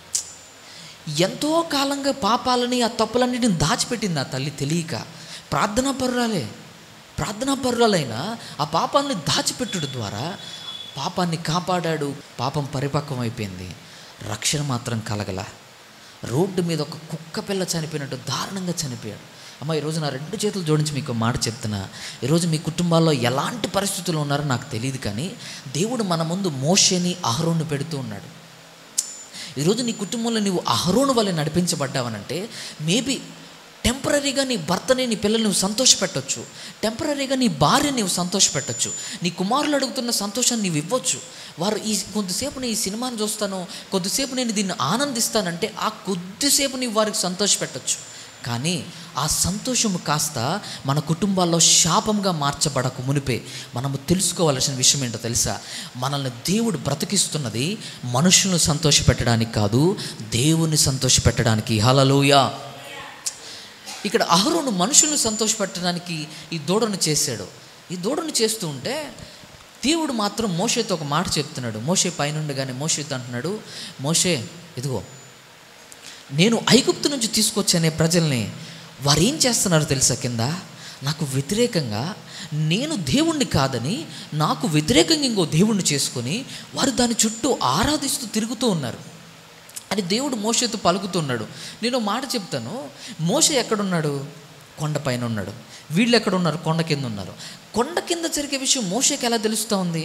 ఎంతో కాలంగా పాపాలని ఆ తప్పులన్నిటిని దాచిపెట్టింది ఆ తల్లి తెలియక ప్రార్థనా పరురాలే ప్రార్థనా పరురాలైన ఆ పాపాలని దాచిపెట్టుడు ద్వారా పాపాన్ని కాపాడాడు పాపం పరిపక్వం అయిపోయింది రక్షణ మాత్రం కలగల రోడ్డు మీద ఒక కుక్క పిల్ల చనిపోయినట్టు దారుణంగా చనిపోయాడు అమ్మ ఈరోజు నా రెండు చేతులు జోడించి మీకు మాట చెప్తున్నా ఈరోజు మీ కుటుంబాల్లో ఎలాంటి పరిస్థితులు ఉన్నారో నాకు తెలియదు కానీ దేవుడు మన ముందు మోషని అహరోను పెడుతూ ఉన్నాడు ఈరోజు నీ కుటుంబంలో నీవు అహరోను వల్ల నడిపించబడ్డావనంటే మేబీ టెంపరీగా నీ భర్తని నీ పిల్లల్ని నువ్వు సంతోషపెట్టొచ్చు టెంపరీగా నీ భార్యని నీవు సంతోషపెట్టొచ్చు నీ కుమారులు అడుగుతున్న సంతోషాన్ని నీవు ఇవ్వచ్చు వారు ఈ కొద్దిసేపు నేను ఈ సినిమాని చూస్తాను కొద్దిసేపు నేను దీన్ని ఆనందిస్తానంటే ఆ కొద్దిసేపు నీవు వారికి సంతోషపెట్టొచ్చు కానీ ఆ సంతోషము కాస్త మన కుటుంబాల్లో శాపంగా మార్చబడక మునిపే మనము తెలుసుకోవాల్సిన విషయం ఏంటో తెలుసా మనల్ని దేవుడు బ్రతికిస్తున్నది మనుషులను సంతోషపెట్టడానికి కాదు దేవుని సంతోషపెట్టడానికి హలలోయ ఇక్కడ అహరోను మనుషులను సంతోషపెట్టడానికి ఈ దూడను చేశాడు ఈ దూడను చేస్తూ ఉంటే దేవుడు మాత్రం మోషేతో ఒక మాట చెప్తున్నాడు మోషే పైనుండగానే మోషేతో అంటున్నాడు మోషే ఇదిగో నేను ఐగుప్తు నుంచి తీసుకొచ్చనే ప్రజల్ని వారు ఏం చేస్తున్నారు తెలుసా కింద నాకు వ్యతిరేకంగా నేను దేవుణ్ణి కాదని నాకు వ్యతిరేకంగా ఇంకో దేవుణ్ణి చేసుకొని వారు దాని చుట్టూ ఆరాధిస్తూ తిరుగుతూ ఉన్నారు అని దేవుడు మోషతో పలుకుతున్నాడు నేను ఒక మాట చెప్తాను మోష ఎక్కడున్నాడు కొండపైన ఉన్నాడు వీళ్ళు ఎక్కడ ఉన్నారు కొండ కింద ఉన్నారు కొండ కింద జరిగే విషయం మోషకి ఎలా తెలుస్తూ ఉంది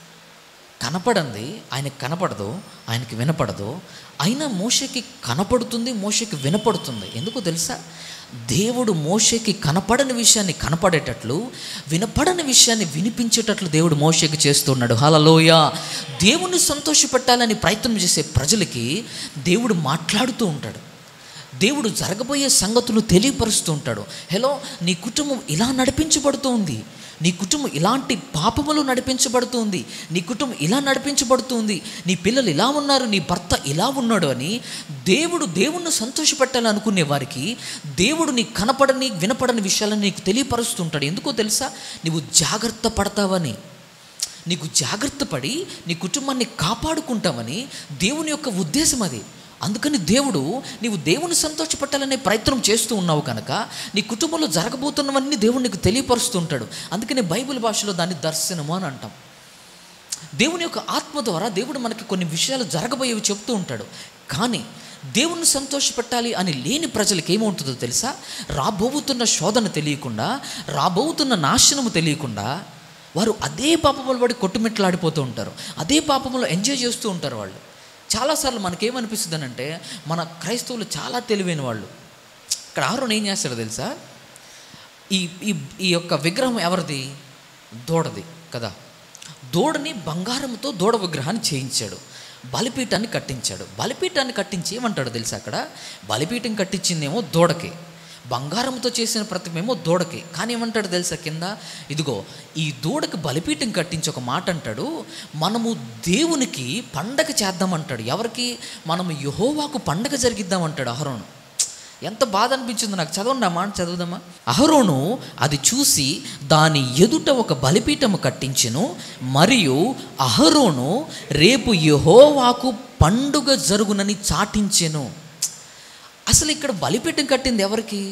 కనపడంది ఆయనకి కనపడదు ఆయనకి వినపడదు అయినా మోషకి కనపడుతుంది మోషకి వినపడుతుంది ఎందుకో తెలుసా దేవుడు మోషకి కనపడని విషయాన్ని కనపడేటట్లు వినపడని విషయాన్ని వినిపించేటట్లు దేవుడు మోషకి చేస్తున్నాడు హలలోయ దేవుణ్ణి సంతోషపెట్టాలని ప్రయత్నం చేసే ప్రజలకి దేవుడు మాట్లాడుతూ ఉంటాడు దేవుడు జరగబోయే సంగతులు తెలియపరుస్తూ ఉంటాడు హలో నీ కుటుంబం ఇలా నడిపించబడుతూ ఉంది నీ కుటుంబం ఇలాంటి పాపములు నడిపించబడుతుంది నీ కుటుంబం ఇలా నడిపించబడుతుంది నీ పిల్లలు ఇలా ఉన్నారు నీ భర్త ఇలా ఉన్నాడు అని దేవుడు దేవుణ్ణి సంతోషపెట్టాలనుకునే వారికి దేవుడు నీ కనపడని వినపడని విషయాలను నీకు తెలియపరుస్తుంటాడు ఎందుకో తెలుసా నువ్వు జాగ్రత్త పడతావని నీకు జాగ్రత్త పడి నీ కుటుంబాన్ని కాపాడుకుంటామని దేవుని యొక్క ఉద్దేశం అది అందుకని దేవుడు నీవు దేవుని సంతోషపెట్టాలనే ప్రయత్నం చేస్తూ ఉన్నావు కనుక నీ కుటుంబంలో జరగబోతున్నవన్నీ దేవుడు నీకు తెలియపరుస్తూ ఉంటాడు అందుకని బైబిల్ భాషలో దాన్ని దర్శనము అని అంటాం దేవుని యొక్క ఆత్మ ద్వారా దేవుడు మనకి కొన్ని విషయాలు జరగబోయేవి చెప్తూ ఉంటాడు కానీ దేవుణ్ణి సంతోషపెట్టాలి అని లేని ప్రజలకు ఏమవుతుందో తెలుసా రాబోతున్న శోధన తెలియకుండా రాబోతున్న నాశనము తెలియకుండా వారు అదే పాపములు పడి కొట్టుమిట్లాడిపోతూ ఉంటారు అదే పాపములో ఎంజాయ్ చేస్తూ ఉంటారు వాళ్ళు చాలాసార్లు మనకేమనిపిస్తుంది అంటే మన క్రైస్తవులు చాలా తెలివైన వాళ్ళు ఇక్కడ ఆరోన్ ఏం చేస్తాడో తెలుసా ఈ ఈ ఈ యొక్క విగ్రహం ఎవరిది దూడది కదా దూడని బంగారంతో దూడ విగ్రహాన్ని చేయించాడు బలిపీఠాన్ని కట్టించాడు బలిపీఠాన్ని కట్టించి ఏమంటాడు తెలుసా అక్కడ బలిపీఠం కట్టించిందేమో దూడకి బంగారంతో చేసిన ప్రతిమేమో దూడకి కానీ ఏమంటాడు తెలుసా కింద ఇదిగో ఈ దూడకి బలిపీఠం కట్టించి ఒక మాట అంటాడు మనము దేవునికి పండగ చేద్దామంటాడు ఎవరికి మనము యహోవాకు పండగ జరిగిద్దామంటాడు అహరోను ఎంత బాధ అనిపించిందో నాకు చదవండి ఆ మాట చదువుదామా అహరోను అది చూసి దాని ఎదుట ఒక బలిపీఠము కట్టించెను మరియు అహరోను రేపు యహోవాకు పండుగ జరుగునని చాటించెను అసలు ఇక్కడ బలిపీఠం కట్టింది ఎవరికి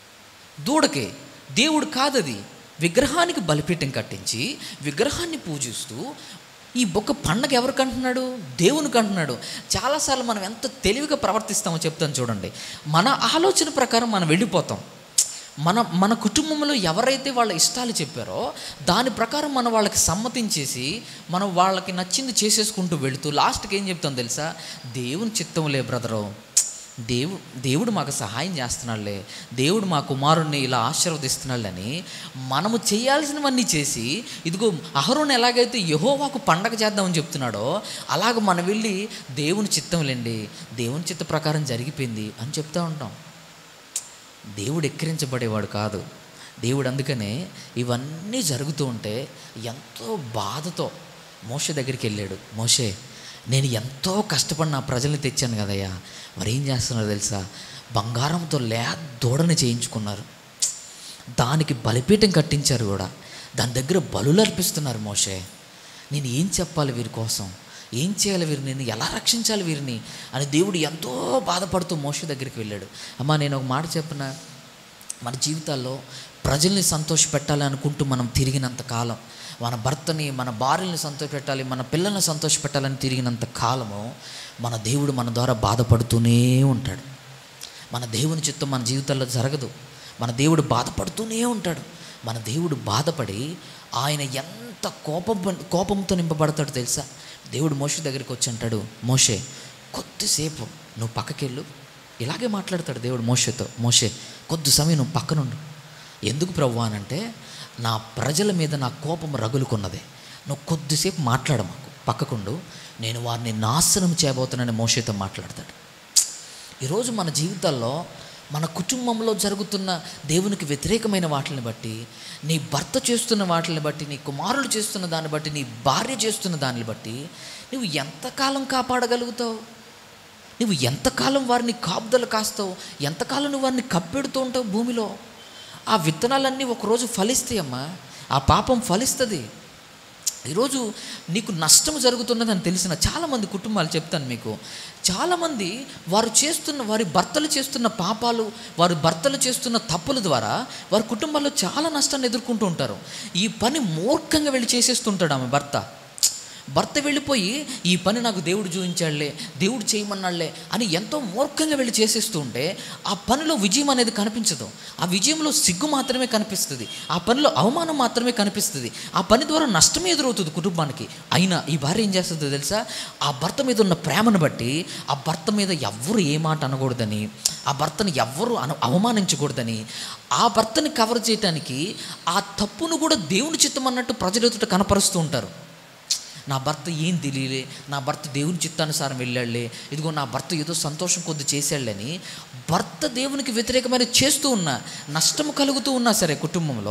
దూడకే దేవుడు కాదది విగ్రహానికి బలిపీఠం కట్టించి విగ్రహాన్ని పూజిస్తూ ఈ బొక్క పండగ ఎవరికి అంటున్నాడు దేవునికి అంటున్నాడు చాలాసార్లు మనం ఎంత తెలివిగా ప్రవర్తిస్తామో చెప్తాను చూడండి మన ఆలోచన ప్రకారం మనం వెళ్ళిపోతాం మన మన కుటుంబంలో ఎవరైతే వాళ్ళ ఇష్టాలు చెప్పారో దాని ప్రకారం మనం వాళ్ళకి సమ్మతించేసి మనం వాళ్ళకి నచ్చింది చేసేసుకుంటూ వెళుతూ లాస్ట్కి ఏం చెప్తాం తెలుసా దేవుని చిత్తం లే బ్రదరు దేవు దేవుడు మాకు సహాయం చేస్తున్నాడులే దేవుడు మా కుమారుణ్ణి ఇలా ఆశీర్వదిస్తున్నాడని మనము చేయాల్సినవన్నీ చేసి ఇదిగో అహరోన్ ఎలాగైతే యహోవాకు పండగ చేద్దామని చెప్తున్నాడో అలాగ మనం వెళ్ళి దేవుని చిత్తంలేండి దేవుని చిత్త ప్రకారం జరిగిపోయింది అని చెప్తూ ఉంటాం దేవుడు ఎక్కిరించబడేవాడు కాదు దేవుడు అందుకనే ఇవన్నీ జరుగుతూ ఉంటే ఎంతో బాధతో మోష దగ్గరికి వెళ్ళాడు మోషే నేను ఎంతో కష్టపడి నా ప్రజల్ని తెచ్చాను కదయ్యా మరి ఏం చేస్తున్నారు తెలుసా బంగారంతో లే దూడని చేయించుకున్నారు దానికి బలిపీఠం కట్టించారు కూడా దాని దగ్గర బలులు అర్పిస్తున్నారు మోషే నేను ఏం చెప్పాలి వీరి కోసం ఏం చేయాలి వీరిని నేను ఎలా రక్షించాలి వీరిని అని దేవుడు ఎంతో బాధపడుతూ మోష దగ్గరికి వెళ్ళాడు అమ్మా నేను ఒక మాట చెప్పిన మన జీవితాల్లో ప్రజల్ని సంతోషపెట్టాలి అనుకుంటూ మనం తిరిగినంత కాలం మన భర్తని మన భార్యని సంతోషపెట్టాలి మన పిల్లల్ని సంతోషపెట్టాలని తిరిగినంత కాలము మన దేవుడు మన ద్వారా బాధపడుతూనే ఉంటాడు మన దేవుని చిత్తం మన జీవితాల్లో జరగదు మన దేవుడు బాధపడుతూనే ఉంటాడు మన దేవుడు బాధపడి ఆయన ఎంత కోపం కోపంతో నింపబడతాడు తెలుసా దేవుడు మోషే దగ్గరికి వచ్చి అంటాడు మోషే కొద్దిసేపు నువ్వు పక్కకెళ్ళు ఇలాగే మాట్లాడతాడు దేవుడు మోషేతో మోషే కొద్ది సమయం నువ్వు పక్కనుండు ఎందుకు ప్రభు అనంటే నా ప్రజల మీద నా కోపం రగులుకున్నది నువ్వు కొద్దిసేపు మాట్లాడు మాకు పక్కకుండు నేను వారిని నాశనం చేయబోతున్నానని మోషేతో మాట్లాడతాడు ఈరోజు మన జీవితాల్లో మన కుటుంబంలో జరుగుతున్న దేవునికి వ్యతిరేకమైన వాటిని బట్టి నీ భర్త చేస్తున్న వాటిని బట్టి నీ కుమారుడు చేస్తున్న దాన్ని బట్టి నీ భార్య చేస్తున్న దాన్ని బట్టి నువ్వు ఎంతకాలం కాపాడగలుగుతావు నువ్వు ఎంతకాలం వారిని కాపుదలు కాస్తావు ఎంతకాలం నువ్వు వారిని కప్పెడుతూ ఉంటావు భూమిలో ఆ విత్తనాలన్నీ ఒకరోజు ఫలిస్తాయి అమ్మా ఆ పాపం ఫలిస్తుంది ఈరోజు నీకు నష్టం జరుగుతున్నదని తెలిసిన చాలామంది కుటుంబాలు చెప్తాను మీకు చాలామంది వారు చేస్తున్న వారి భర్తలు చేస్తున్న పాపాలు వారి భర్తలు చేస్తున్న తప్పుల ద్వారా వారి కుటుంబాల్లో చాలా నష్టాన్ని ఎదుర్కొంటూ ఉంటారు ఈ పని మూర్ఖంగా వెళ్ళి చేసేస్తుంటాడు ఆమె భర్త భర్త వెళ్ళిపోయి ఈ పని నాకు దేవుడు చూపించాడులే దేవుడు చేయమన్నాడులే అని ఎంతో మూర్ఖంగా వెళ్ళి చేసేస్తూ ఉంటే ఆ పనిలో విజయం అనేది కనిపించదు ఆ విజయంలో సిగ్గు మాత్రమే కనిపిస్తుంది ఆ పనిలో అవమానం మాత్రమే కనిపిస్తుంది ఆ పని ద్వారా నష్టమే ఎదురవుతుంది కుటుంబానికి అయినా ఈ భార్య ఏం చేస్తుందో తెలుసా ఆ భర్త మీద ఉన్న ప్రేమను బట్టి ఆ భర్త మీద ఎవ్వరు ఏ మాట అనకూడదని ఆ భర్తని ఎవ్వరు అన అవమానించకూడదని ఆ భర్తని కవర్ చేయడానికి ఆ తప్పును కూడా దేవుని చిత్తం అన్నట్టు ప్రజల ఎదుట కనపరుస్తూ ఉంటారు నా భర్త ఏం తెలియలే నా భర్త దేవుని చిత్తానుసారం వెళ్ళాడులే ఇదిగో నా భర్త ఏదో సంతోషం కొద్ది చేశాడులని భర్త దేవునికి వ్యతిరేకమైన చేస్తూ ఉన్నా నష్టం కలుగుతూ ఉన్నా సరే కుటుంబంలో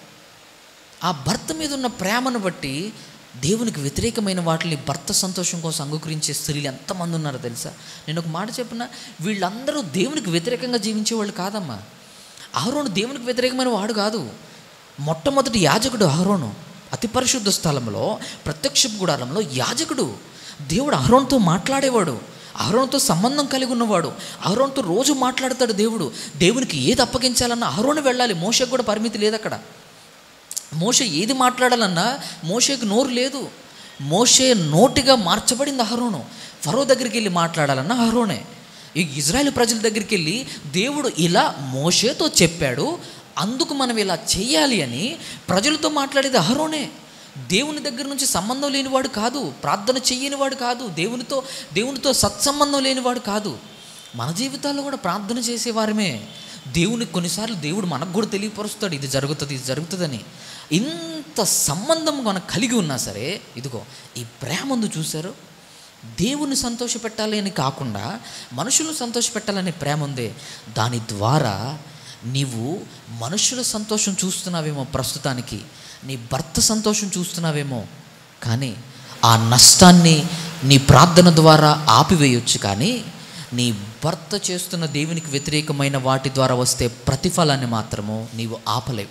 ఆ భర్త మీద ఉన్న ప్రేమను బట్టి దేవునికి వ్యతిరేకమైన వాటిని భర్త సంతోషం కోసం అంగీకరించే స్త్రీలు ఎంతమంది ఉన్నారో తెలుసా నేను ఒక మాట చెప్పిన వీళ్ళందరూ దేవునికి వ్యతిరేకంగా జీవించేవాళ్ళు కాదమ్మా అహరోను దేవునికి వ్యతిరేకమైన వాడు కాదు మొట్టమొదటి యాజకుడు అహరోను అతి పరిశుద్ధ స్థలంలో ప్రత్యక్ష గుడారంలో యాజకుడు దేవుడు అహరోన్తో మాట్లాడేవాడు అహరోన్తో సంబంధం కలిగి ఉన్నవాడు అహరోన్తో రోజు మాట్లాడతాడు దేవుడు దేవునికి ఏది అప్పగించాలన్నా అహరోను వెళ్ళాలి మోసకు కూడా పరిమితి లేదు అక్కడ మోషే ఏది మాట్లాడాలన్నా మోషేకు నోరు లేదు మోషే నోటిగా మార్చబడింది అహరోను ఫరో దగ్గరికి వెళ్ళి మాట్లాడాలన్నా అహరోనే ఈ ఇజ్రాయెల్ ప్రజల దగ్గరికి వెళ్ళి దేవుడు ఇలా మోషేతో చెప్పాడు అందుకు మనం ఇలా చేయాలి అని ప్రజలతో మాట్లాడేది అహరోనే దేవుని దగ్గర నుంచి సంబంధం లేనివాడు కాదు ప్రార్థన చెయ్యనివాడు కాదు దేవునితో దేవునితో సత్సంబంధం లేనివాడు కాదు మన జీవితాల్లో కూడా ప్రార్థన చేసేవారమే దేవునికి కొన్నిసార్లు దేవుడు మనకు కూడా తెలియపరుస్తాడు ఇది జరుగుతుంది ఇది జరుగుతుందని ఇంత సంబంధం మనకు కలిగి ఉన్నా సరే ఇదిగో ఈ ప్రేమ ఉంది చూశారు దేవుని సంతోషపెట్టాలి అని కాకుండా మనుషులను సంతోషపెట్టాలనే ప్రేమ ఉంది దాని ద్వారా నీవు మనుషుల సంతోషం చూస్తున్నావేమో ప్రస్తుతానికి నీ భర్త సంతోషం చూస్తున్నావేమో కానీ ఆ నష్టాన్ని నీ ప్రార్థన ద్వారా ఆపివేయొచ్చు కానీ నీ భర్త చేస్తున్న దేవునికి వ్యతిరేకమైన వాటి ద్వారా వస్తే ప్రతిఫలాన్ని మాత్రము నీవు ఆపలేవు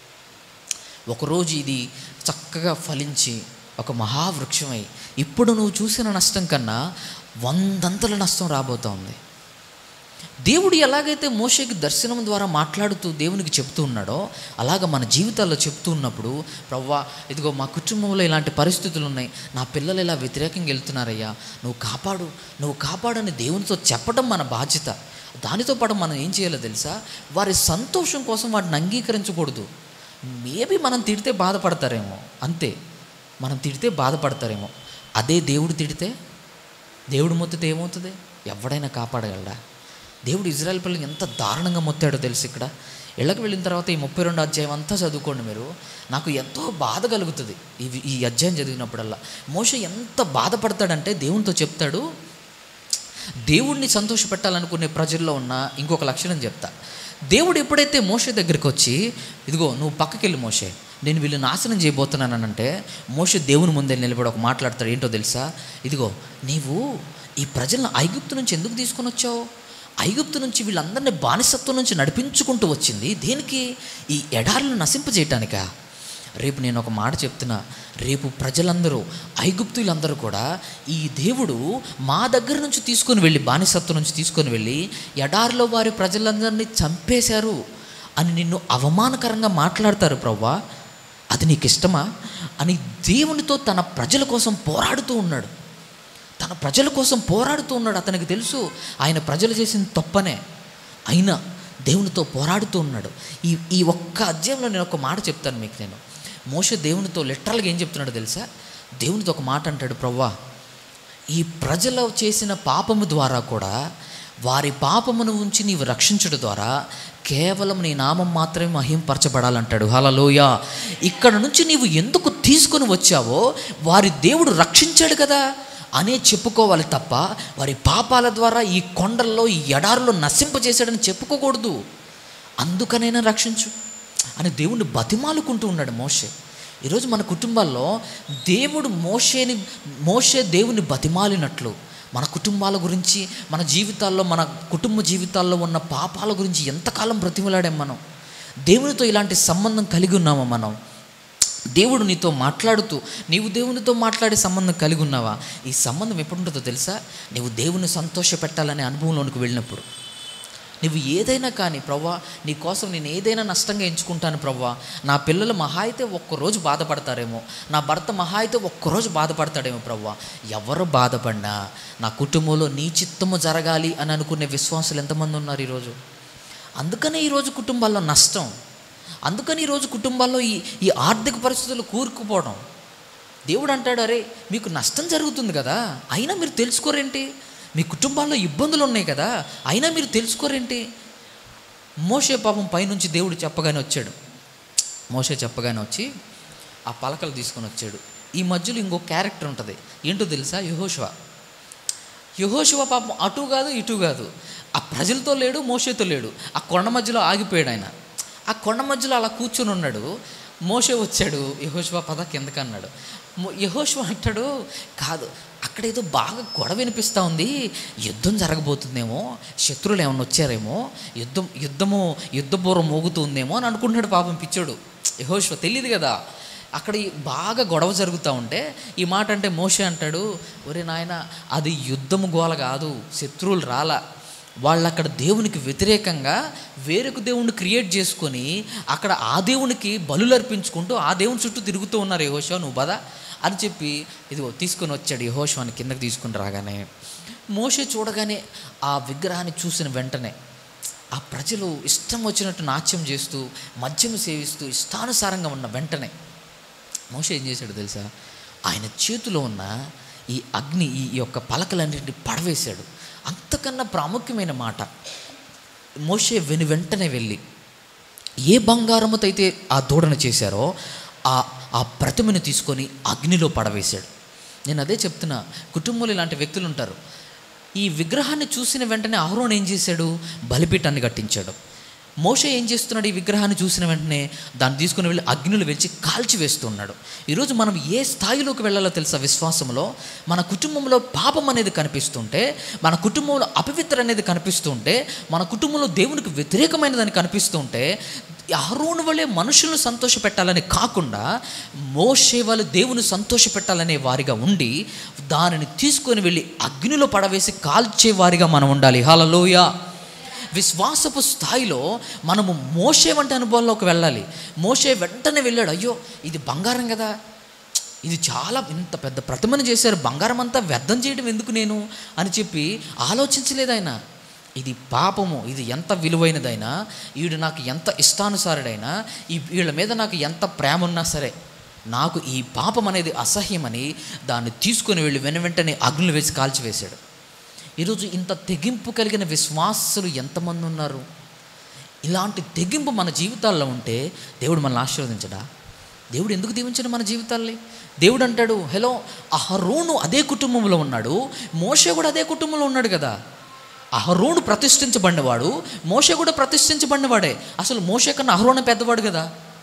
ఒకరోజు ఇది చక్కగా ఫలించి ఒక మహావృక్షమై ఇప్పుడు నువ్వు చూసిన నష్టం కన్నా వందంతల నష్టం రాబోతూ ఉంది దేవుడు ఎలాగైతే మోషేకి దర్శనం ద్వారా మాట్లాడుతూ దేవునికి చెప్తూ ఉన్నాడో అలాగ మన జీవితాల్లో చెప్తూ ఉన్నప్పుడు ప్రవ్వా ఇదిగో మా కుటుంబంలో ఇలాంటి పరిస్థితులు ఉన్నాయి నా పిల్లలు ఇలా వ్యతిరేకంగా వెళ్తున్నారయ్యా నువ్వు కాపాడు నువ్వు కాపాడని దేవునితో చెప్పడం మన బాధ్యత దానితో పాటు మనం ఏం చేయాలో తెలుసా వారి సంతోషం కోసం వాటిని అంగీకరించకూడదు మేబీ మనం తిడితే బాధపడతారేమో అంతే మనం తిడితే బాధపడతారేమో అదే దేవుడు తిడితే దేవుడు మొత్తితే ఏమవుతుంది ఎవడైనా కాపాడగలడా దేవుడు ఇజ్రాయెల్ పిల్లలు ఎంత దారుణంగా మొత్తాడో తెలుసు ఇక్కడ ఇళ్ళకి వెళ్ళిన తర్వాత ఈ ముప్పై రెండు అధ్యాయం అంతా చదువుకోండి మీరు నాకు ఎంతో బాధ కలుగుతుంది ఈ ఈ అధ్యాయం చదివినప్పుడల్లా మోష ఎంత బాధపడతాడంటే దేవునితో చెప్తాడు దేవుడిని సంతోషపెట్టాలనుకునే ప్రజల్లో ఉన్న ఇంకొక లక్షణం చెప్తా దేవుడు ఎప్పుడైతే మోషే దగ్గరికి వచ్చి ఇదిగో నువ్వు పక్కకెళ్ళి మోషే నేను వీళ్ళు నాశనం చేయబోతున్నానంటే మోషే దేవుని ముందే నిలబడి ఒక మాట్లాడతాడు ఏంటో తెలుసా ఇదిగో నీవు ఈ ప్రజలను ఐగుప్తు నుంచి ఎందుకు తీసుకొని వచ్చావు ఐగుప్తు నుంచి వీళ్ళందరినీ బానిసత్వం నుంచి నడిపించుకుంటూ వచ్చింది దేనికి ఈ ఎడారులను నశింపజేయటానికా రేపు నేను ఒక మాట చెప్తున్నా రేపు ప్రజలందరూ ఐగుప్తులందరూ కూడా ఈ దేవుడు మా దగ్గర నుంచి తీసుకొని వెళ్ళి బానిసత్వం నుంచి తీసుకొని వెళ్ళి ఎడారిలో వారి ప్రజలందరినీ చంపేశారు అని నిన్ను అవమానకరంగా మాట్లాడతారు ప్రవ్వా అది నీకు ఇష్టమా అని దేవునితో తన ప్రజల కోసం పోరాడుతూ ఉన్నాడు తన ప్రజల కోసం పోరాడుతూ ఉన్నాడు అతనికి తెలుసు ఆయన ప్రజలు చేసిన తప్పనే అయినా దేవునితో పోరాడుతూ ఉన్నాడు ఈ ఈ ఒక్క అధ్యాయంలో నేను ఒక మాట చెప్తాను మీకు నేను మోష దేవునితో లిటరల్గా ఏం చెప్తున్నాడో తెలుసా దేవునితో ఒక మాట అంటాడు ప్రవ్వా ఈ ప్రజలు చేసిన పాపము ద్వారా కూడా వారి పాపమును ఉంచి నీవు రక్షించడం ద్వారా కేవలం నీ నామం మాత్రమే మహింపరచబడాలంటాడు హలలోయ ఇక్కడ నుంచి నీవు ఎందుకు తీసుకొని వచ్చావో వారి దేవుడు రక్షించాడు కదా అనే చెప్పుకోవాలి తప్ప వారి పాపాల ద్వారా ఈ కొండల్లో ఈ ఎడారులో నశింపజేశాడని చెప్పుకోకూడదు అందుకనైనా రక్షించు అని దేవుణ్ణి బతిమాలుకుంటూ ఉన్నాడు మోషే ఈరోజు మన కుటుంబాల్లో దేవుడు మోషేని మోషే దేవుని బతిమాలినట్లు మన కుటుంబాల గురించి మన జీవితాల్లో మన కుటుంబ జీవితాల్లో ఉన్న పాపాల గురించి ఎంతకాలం బ్రతిమలాడాం మనం దేవునితో ఇలాంటి సంబంధం కలిగి ఉన్నామా మనం దేవుడు నీతో మాట్లాడుతూ నీవు దేవునితో మాట్లాడే సంబంధం కలిగి ఉన్నావా ఈ సంబంధం ఎప్పుడు ఉంటుందో తెలుసా నీవు దేవుని సంతోష పెట్టాలనే అనుభవంలోనికి వెళ్ళినప్పుడు నువ్వు ఏదైనా కానీ ప్రవ్వా నీ కోసం నేను ఏదైనా నష్టంగా ఎంచుకుంటాను ప్రవ్వా నా పిల్లలు మహా అయితే ఒక్కరోజు బాధపడతారేమో నా భర్త మహా అయితే ఒక్కరోజు బాధపడతాడేమో ప్రవ్వా ఎవరు బాధపడినా నా కుటుంబంలో నీ చిత్తము జరగాలి అని అనుకునే విశ్వాసులు ఎంతమంది ఉన్నారు ఈరోజు అందుకనే ఈరోజు కుటుంబాల్లో నష్టం అందుకని ఈరోజు కుటుంబాల్లో ఈ ఈ ఆర్థిక పరిస్థితులు కూరుకుపోవడం దేవుడు అంటాడు అరే మీకు నష్టం జరుగుతుంది కదా అయినా మీరు తెలుసుకోరేంటి మీ కుటుంబాల్లో ఇబ్బందులు ఉన్నాయి కదా అయినా మీరు తెలుసుకోరేంటి మోసే పాపం పైనుంచి దేవుడు చెప్పగానే వచ్చాడు మోసే చెప్పగానే వచ్చి ఆ పలకలు తీసుకొని వచ్చాడు ఈ మధ్యలో ఇంకో క్యారెక్టర్ ఉంటుంది ఏంటో తెలుసా యహోషువ యహోశివ పాపం అటు కాదు ఇటు కాదు ఆ ప్రజలతో లేడు మోషేతో లేడు ఆ కొండ మధ్యలో ఆగిపోయాడు ఆయన ఆ కొండ మధ్యలో అలా కూర్చొని ఉన్నాడు మోషే వచ్చాడు యహోశివ పద కిందకి అన్నాడు మో- యెహోషువ అంటాడు కాదు అక్కడ ఏదో బాగా గొడవ వినిపిస్తూ ఉంది యుద్ధం జరగబోతుందేమో శత్రువులు ఏమన్నా వచ్చారేమో యుద్ధం యుద్ధము యుద్ధపూర్వం మోగుతుందేమో అని అనుకుంటున్నాడు పాపం పిచ్చోడు యహోశివ తెలియదు కదా అక్కడ ఈ బాగా గొడవ జరుగుతూ ఉంటే ఈ మాట అంటే మోషే అంటాడు ఒరే నాయన అది యుద్ధము గోల కాదు శత్రువులు రాలా వాళ్ళు అక్కడ దేవునికి వ్యతిరేకంగా వేరొక దేవుణ్ణి క్రియేట్ చేసుకొని అక్కడ ఆ దేవునికి బలులు అర్పించుకుంటూ ఆ దేవుని చుట్టూ తిరుగుతూ ఉన్నారు యహోషా నువ్వు బదా అని చెప్పి ఇదిగో తీసుకొని వచ్చాడు యహోషాని కిందకి తీసుకుని రాగానే మోషే చూడగానే ఆ విగ్రహాన్ని చూసిన వెంటనే ఆ ప్రజలు ఇష్టం వచ్చినట్టు నాట్యం చేస్తూ మద్యం సేవిస్తూ ఇష్టానుసారంగా ఉన్న వెంటనే మోషే ఏం చేశాడు తెలుసా ఆయన చేతిలో ఉన్న ఈ అగ్ని ఈ ఈ యొక్క పలకలన్నింటినీ పడవేశాడు అంతకన్నా ప్రాముఖ్యమైన మాట మోషే వెను వెంటనే వెళ్ళి ఏ బంగారముతో అయితే ఆ దూడను చేశారో ఆ ఆ ప్రతిమను తీసుకొని అగ్నిలో పడవేశాడు నేను అదే చెప్తున్నా కుటుంబంలో ఇలాంటి వ్యక్తులు ఉంటారు ఈ విగ్రహాన్ని చూసిన వెంటనే అహరోన్ ఏం చేశాడు బలిపీఠాన్ని కట్టించాడు మోషే ఏం చేస్తున్నాడు ఈ విగ్రహాన్ని చూసిన వెంటనే దాన్ని తీసుకుని వెళ్ళి అగ్నిలో వెలిచి కాల్చి వేస్తున్నాడు ఈరోజు మనం ఏ స్థాయిలోకి వెళ్ళాలో తెలుసా విశ్వాసంలో మన కుటుంబంలో పాపం అనేది కనిపిస్తుంటే మన కుటుంబంలో అపవిత్ర అనేది కనిపిస్తుంటే మన కుటుంబంలో దేవునికి వ్యతిరేకమైనదని కనిపిస్తుంటే అహరోను వలె మనుషులను సంతోషపెట్టాలని కాకుండా మోషే వాళ్ళు దేవుని సంతోషపెట్టాలనే వారిగా ఉండి దానిని తీసుకొని వెళ్ళి అగ్నిలో పడవేసి కాల్చే వారిగా మనం ఉండాలి హలలోయ విశ్వాసపు స్థాయిలో మనము మోసే వంటి అనుభవంలోకి వెళ్ళాలి మోసే వెంటనే వెళ్ళాడు అయ్యో ఇది బంగారం కదా ఇది చాలా ఇంత పెద్ద ప్రతిమను చేశారు బంగారం అంతా వ్యర్థం చేయడం ఎందుకు నేను అని చెప్పి ఆలోచించలేదు ఆయన ఇది పాపము ఇది ఎంత విలువైనదైనా వీడు నాకు ఎంత ఇష్టానుసారుడైనా ఈ వీళ్ళ మీద నాకు ఎంత ప్రేమ ఉన్నా సరే నాకు ఈ పాపం అనేది అసహ్యమని దాన్ని తీసుకొని వెళ్ళి వెను వెంటనే అగ్నులు వేసి కాల్చివేశాడు ఈరోజు ఇంత తెగింపు కలిగిన విశ్వాసులు ఎంతమంది ఉన్నారు ఇలాంటి తెగింపు మన జీవితాల్లో ఉంటే దేవుడు మనల్ని ఆశీర్వదించడా దేవుడు ఎందుకు దీవించడు మన జీవితాల్ని దేవుడు అంటాడు హలో అహరోను అదే కుటుంబంలో ఉన్నాడు మోషే కూడా అదే కుటుంబంలో ఉన్నాడు కదా అహరోను ప్రతిష్ఠించబడినవాడు మోషే కూడా ప్రతిష్ఠించబడినవాడే అసలు మోషే కన్నా అహరోను పెద్దవాడు కదా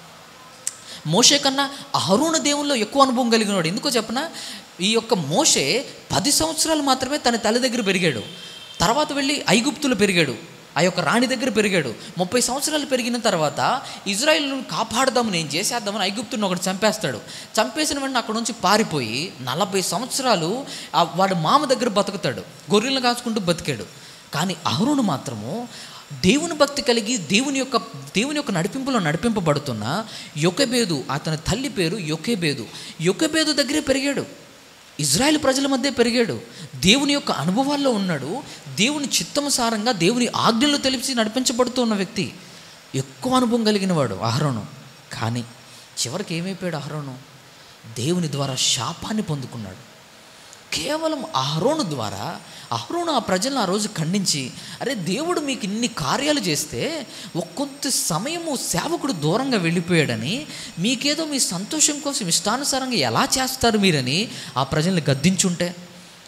మోషే కన్నా అహరోను దేవుల్లో ఎక్కువ అనుభవం కలిగినవాడు ఎందుకో చెప్పనా ఈ యొక్క మోషే పది సంవత్సరాలు మాత్రమే తన తల్లి దగ్గర పెరిగాడు తర్వాత వెళ్ళి ఐగుప్తులు పెరిగాడు ఆ యొక్క రాణి దగ్గర పెరిగాడు ముప్పై సంవత్సరాలు పెరిగిన తర్వాత ఇజ్రాయిల్ను కాపాడదామని ఏం చేసేద్దామని ఐగుప్తుని ఒకటి చంపేస్తాడు చంపేసిన వెంటనే అక్కడ నుంచి పారిపోయి నలభై సంవత్సరాలు ఆ వాడు మామ దగ్గర బతుకుతాడు గొర్రెలను కాచుకుంటూ బతికాడు కానీ అహరును మాత్రము దేవుని భక్తి కలిగి దేవుని యొక్క దేవుని యొక్క నడిపింపులో నడిపింపబడుతున్న యొకెబేదు అతని తల్లి పేరు యొకెబేదు యొకెబేదు దగ్గరే పెరిగాడు ఇజ్రాయెల్ ప్రజల మధ్య పెరిగాడు దేవుని యొక్క అనుభవాల్లో ఉన్నాడు దేవుని చిత్తముసారంగా దేవుని ఆజ్ఞలు తెలిసి నడిపించబడుతూ ఉన్న వ్యక్తి ఎక్కువ అనుభవం కలిగిన వాడు అహరోను కానీ చివరికి ఏమైపోయాడు అహరోను దేవుని ద్వారా శాపాన్ని పొందుకున్నాడు కేవలం అహరోను ద్వారా అహరోను ఆ ప్రజలను ఆ రోజు ఖండించి అరే దేవుడు మీకు ఇన్ని కార్యాలు చేస్తే ఒక్కొంత సమయము సేవకుడు దూరంగా వెళ్ళిపోయాడని మీకేదో మీ సంతోషం కోసం ఇష్టానుసారంగా ఎలా చేస్తారు మీరని ఆ ప్రజల్ని గద్దించుంటే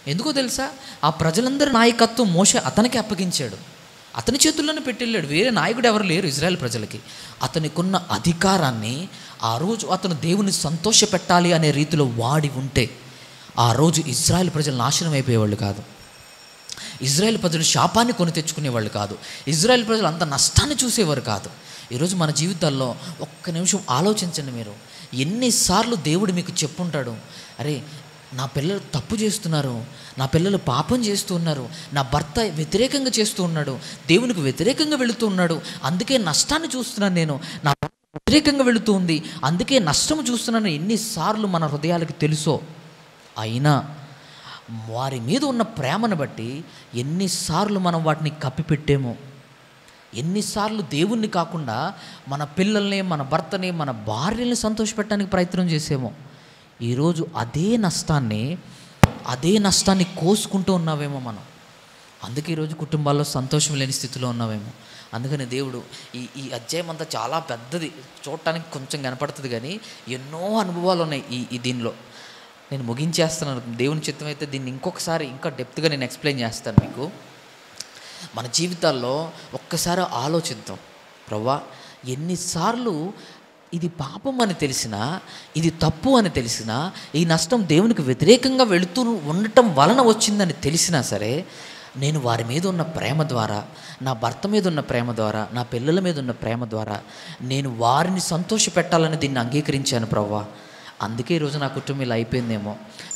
ఎందుకో తెలుసా ఆ ప్రజలందరి నాయకత్వం మోసే అతనికి అప్పగించాడు అతని చేతుల్లోనే పెట్టెళ్ళాడు వేరే నాయకుడు ఎవరు లేరు ఇజ్రాయెల్ ప్రజలకి అతనికున్న అధికారాన్ని ఆ రోజు అతను దేవుని సంతోష పెట్టాలి అనే రీతిలో వాడి ఉంటే ఆ రోజు ఇజ్రాయెల్ ప్రజలు నాశనం అయిపోయేవాళ్ళు కాదు ఇజ్రాయెల్ ప్రజలు శాపాన్ని కొని తెచ్చుకునేవాళ్ళు కాదు ఇజ్రాయెల్ ప్రజలు అంత నష్టాన్ని చూసేవారు కాదు ఈరోజు మన జీవితాల్లో ఒక్క నిమిషం ఆలోచించండి మీరు ఎన్నిసార్లు దేవుడు మీకు చెప్పుంటాడు అరే నా పిల్లలు తప్పు చేస్తున్నారు నా పిల్లలు పాపం చేస్తూ ఉన్నారు నా భర్త వ్యతిరేకంగా చేస్తూ ఉన్నాడు దేవునికి వ్యతిరేకంగా వెళుతూ ఉన్నాడు అందుకే నష్టాన్ని చూస్తున్నాను నేను నా భర్త వ్యతిరేకంగా వెళుతూ ఉంది అందుకే నష్టం చూస్తున్నాను ఎన్నిసార్లు మన హృదయాలకు తెలుసో అయినా వారి మీద ఉన్న ప్రేమను బట్టి ఎన్నిసార్లు మనం వాటిని కప్పిపెట్టేమో ఎన్నిసార్లు దేవుణ్ణి కాకుండా మన పిల్లల్ని మన భర్తని మన భార్యని సంతోషపెట్టడానికి ప్రయత్నం చేసేమో ఈరోజు అదే నష్టాన్ని అదే నష్టాన్ని కోసుకుంటూ ఉన్నావేమో మనం అందుకే ఈరోజు కుటుంబాల్లో సంతోషం లేని స్థితిలో ఉన్నావేమో అందుకని దేవుడు ఈ ఈ అధ్యాయం అంతా చాలా పెద్దది చూడటానికి కొంచెం కనపడుతుంది కానీ ఎన్నో అనుభవాలు ఉన్నాయి ఈ ఈ దీనిలో నేను ముగించేస్తున్నాను దేవుని చిత్తం అయితే దీన్ని ఇంకొకసారి ఇంకా డెప్త్గా నేను ఎక్స్ప్లెయిన్ చేస్తాను మీకు మన జీవితాల్లో ఒక్కసారి ఆలోచిద్దాం ప్రవ్వా ఎన్నిసార్లు ఇది పాపం అని తెలిసినా ఇది తప్పు అని తెలిసినా ఈ నష్టం దేవునికి వ్యతిరేకంగా వెళుతూ ఉండటం వలన వచ్చిందని తెలిసినా సరే నేను వారి మీద ఉన్న ప్రేమ ద్వారా నా భర్త మీద ఉన్న ప్రేమ ద్వారా నా పిల్లల మీద ఉన్న ప్రేమ ద్వారా నేను వారిని సంతోషపెట్టాలని దీన్ని అంగీకరించాను ప్రవ్వా అందుకే ఈరోజు నా కుటుంబం ఇలా అయిపోయిందేమో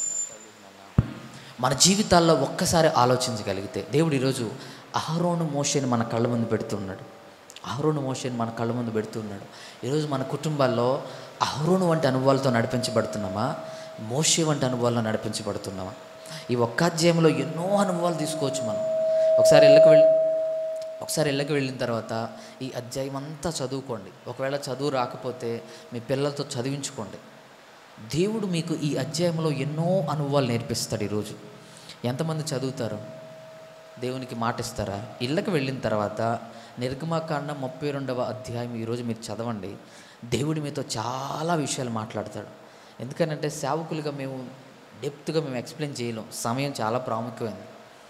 మన జీవితాల్లో ఒక్కసారి ఆలోచించగలిగితే దేవుడు ఈరోజు అహరోను మోషేని మన కళ్ళ ముందు పెడుతున్నాడు అహరోను మోషేని మన కళ్ళ ముందు పెడుతున్నాడు ఈరోజు మన కుటుంబాల్లో అహరోను వంటి అనుభవాలతో నడిపించబడుతున్నామా మోషే వంటి అనుభవాల్లో నడిపించబడుతున్నామా ఈ ఒక్క అధ్యాయంలో ఎన్నో అనుభవాలు తీసుకోవచ్చు మనం ఒకసారి ఇళ్ళకి వెళ్ళి ఒకసారి ఇళ్ళకి వెళ్ళిన తర్వాత ఈ అధ్యాయం అంతా చదువుకోండి ఒకవేళ చదువు రాకపోతే మీ పిల్లలతో చదివించుకోండి దేవుడు మీకు ఈ అధ్యాయంలో ఎన్నో అనుభవాలు నేర్పిస్తాడు ఈరోజు ఎంతమంది చదువుతారు దేవునికి మాట ఇస్తారా ఇళ్ళకి వెళ్ళిన తర్వాత నిర్గమాకాండం ముప్పై రెండవ అధ్యాయం ఈరోజు మీరు చదవండి దేవుడి మీతో చాలా విషయాలు మాట్లాడతాడు ఎందుకనంటే సేవకులుగా మేము డెప్త్గా మేము ఎక్స్ప్లెయిన్ చేయలేం సమయం చాలా ప్రాముఖ్యమైనది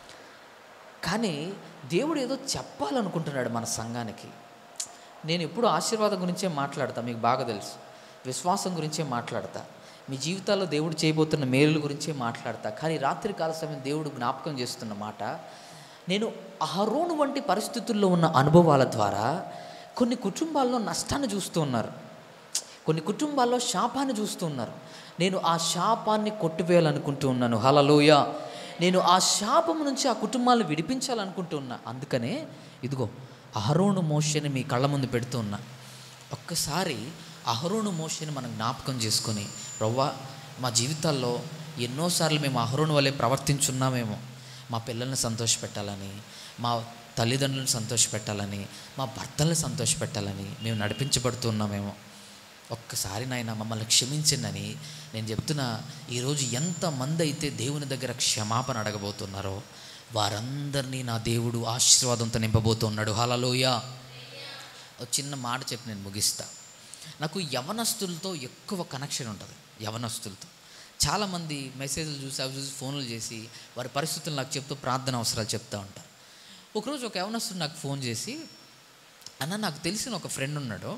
కానీ దేవుడు ఏదో చెప్పాలనుకుంటున్నాడు మన సంఘానికి నేను ఎప్పుడు ఆశీర్వాదం గురించే మాట్లాడతా మీకు బాగా తెలుసు విశ్వాసం గురించే మాట్లాడతా మీ జీవితాల్లో దేవుడు చేయబోతున్న మేలుల గురించే మాట్లాడతా కానీ రాత్రి కాల సమయం దేవుడు జ్ఞాపకం చేస్తున్న మాట నేను అహరోను వంటి పరిస్థితుల్లో ఉన్న అనుభవాల ద్వారా కొన్ని కుటుంబాల్లో నష్టాన్ని చూస్తూ ఉన్నారు కొన్ని కుటుంబాల్లో శాపాన్ని చూస్తూ ఉన్నారు నేను ఆ శాపాన్ని కొట్టివేయాలనుకుంటూ ఉన్నాను హలలోయ నేను ఆ శాపం నుంచి ఆ కుటుంబాలను విడిపించాలనుకుంటూ ఉన్నా అందుకనే ఇదిగో అహరోను మోషని మీ కళ్ళ ముందు పెడుతూ ఉన్నా ఒక్కసారి అహరోను మోషని మనం జ్ఞాపకం చేసుకొని రవ్వ మా జీవితాల్లో ఎన్నోసార్లు మేము అహరోను వల్లే ప్రవర్తించున్నామేమో మా పిల్లల్ని సంతోషపెట్టాలని మా తల్లిదండ్రులను సంతోషపెట్టాలని మా భర్తలను సంతోషపెట్టాలని మేము నడిపించబడుతున్నామేమో ఒక్కసారి నాయన మమ్మల్ని క్షమించిందని నేను చెప్తున్నా ఈరోజు ఎంతమంది అయితే దేవుని దగ్గర క్షమాపణ అడగబోతున్నారో వారందరినీ నా దేవుడు ఆశీర్వాదంతో నింపబోతున్నాడు హలలోయ ఒక చిన్న మాట చెప్పి నేను ముగిస్తా నాకు యవనస్తులతో ఎక్కువ కనెక్షన్ ఉంటుంది యవనస్తులతో చాలామంది మెసేజ్లు చూసి అవి చూసి ఫోన్లు చేసి వారి పరిస్థితులు నాకు చెప్తూ ప్రార్థన అవసరాలు చెప్తూ ఉంటారు ఒకరోజు ఒక యవనస్తుడు నాకు ఫోన్ చేసి అన్న నాకు తెలిసిన ఒక ఫ్రెండ్ ఉన్నాడు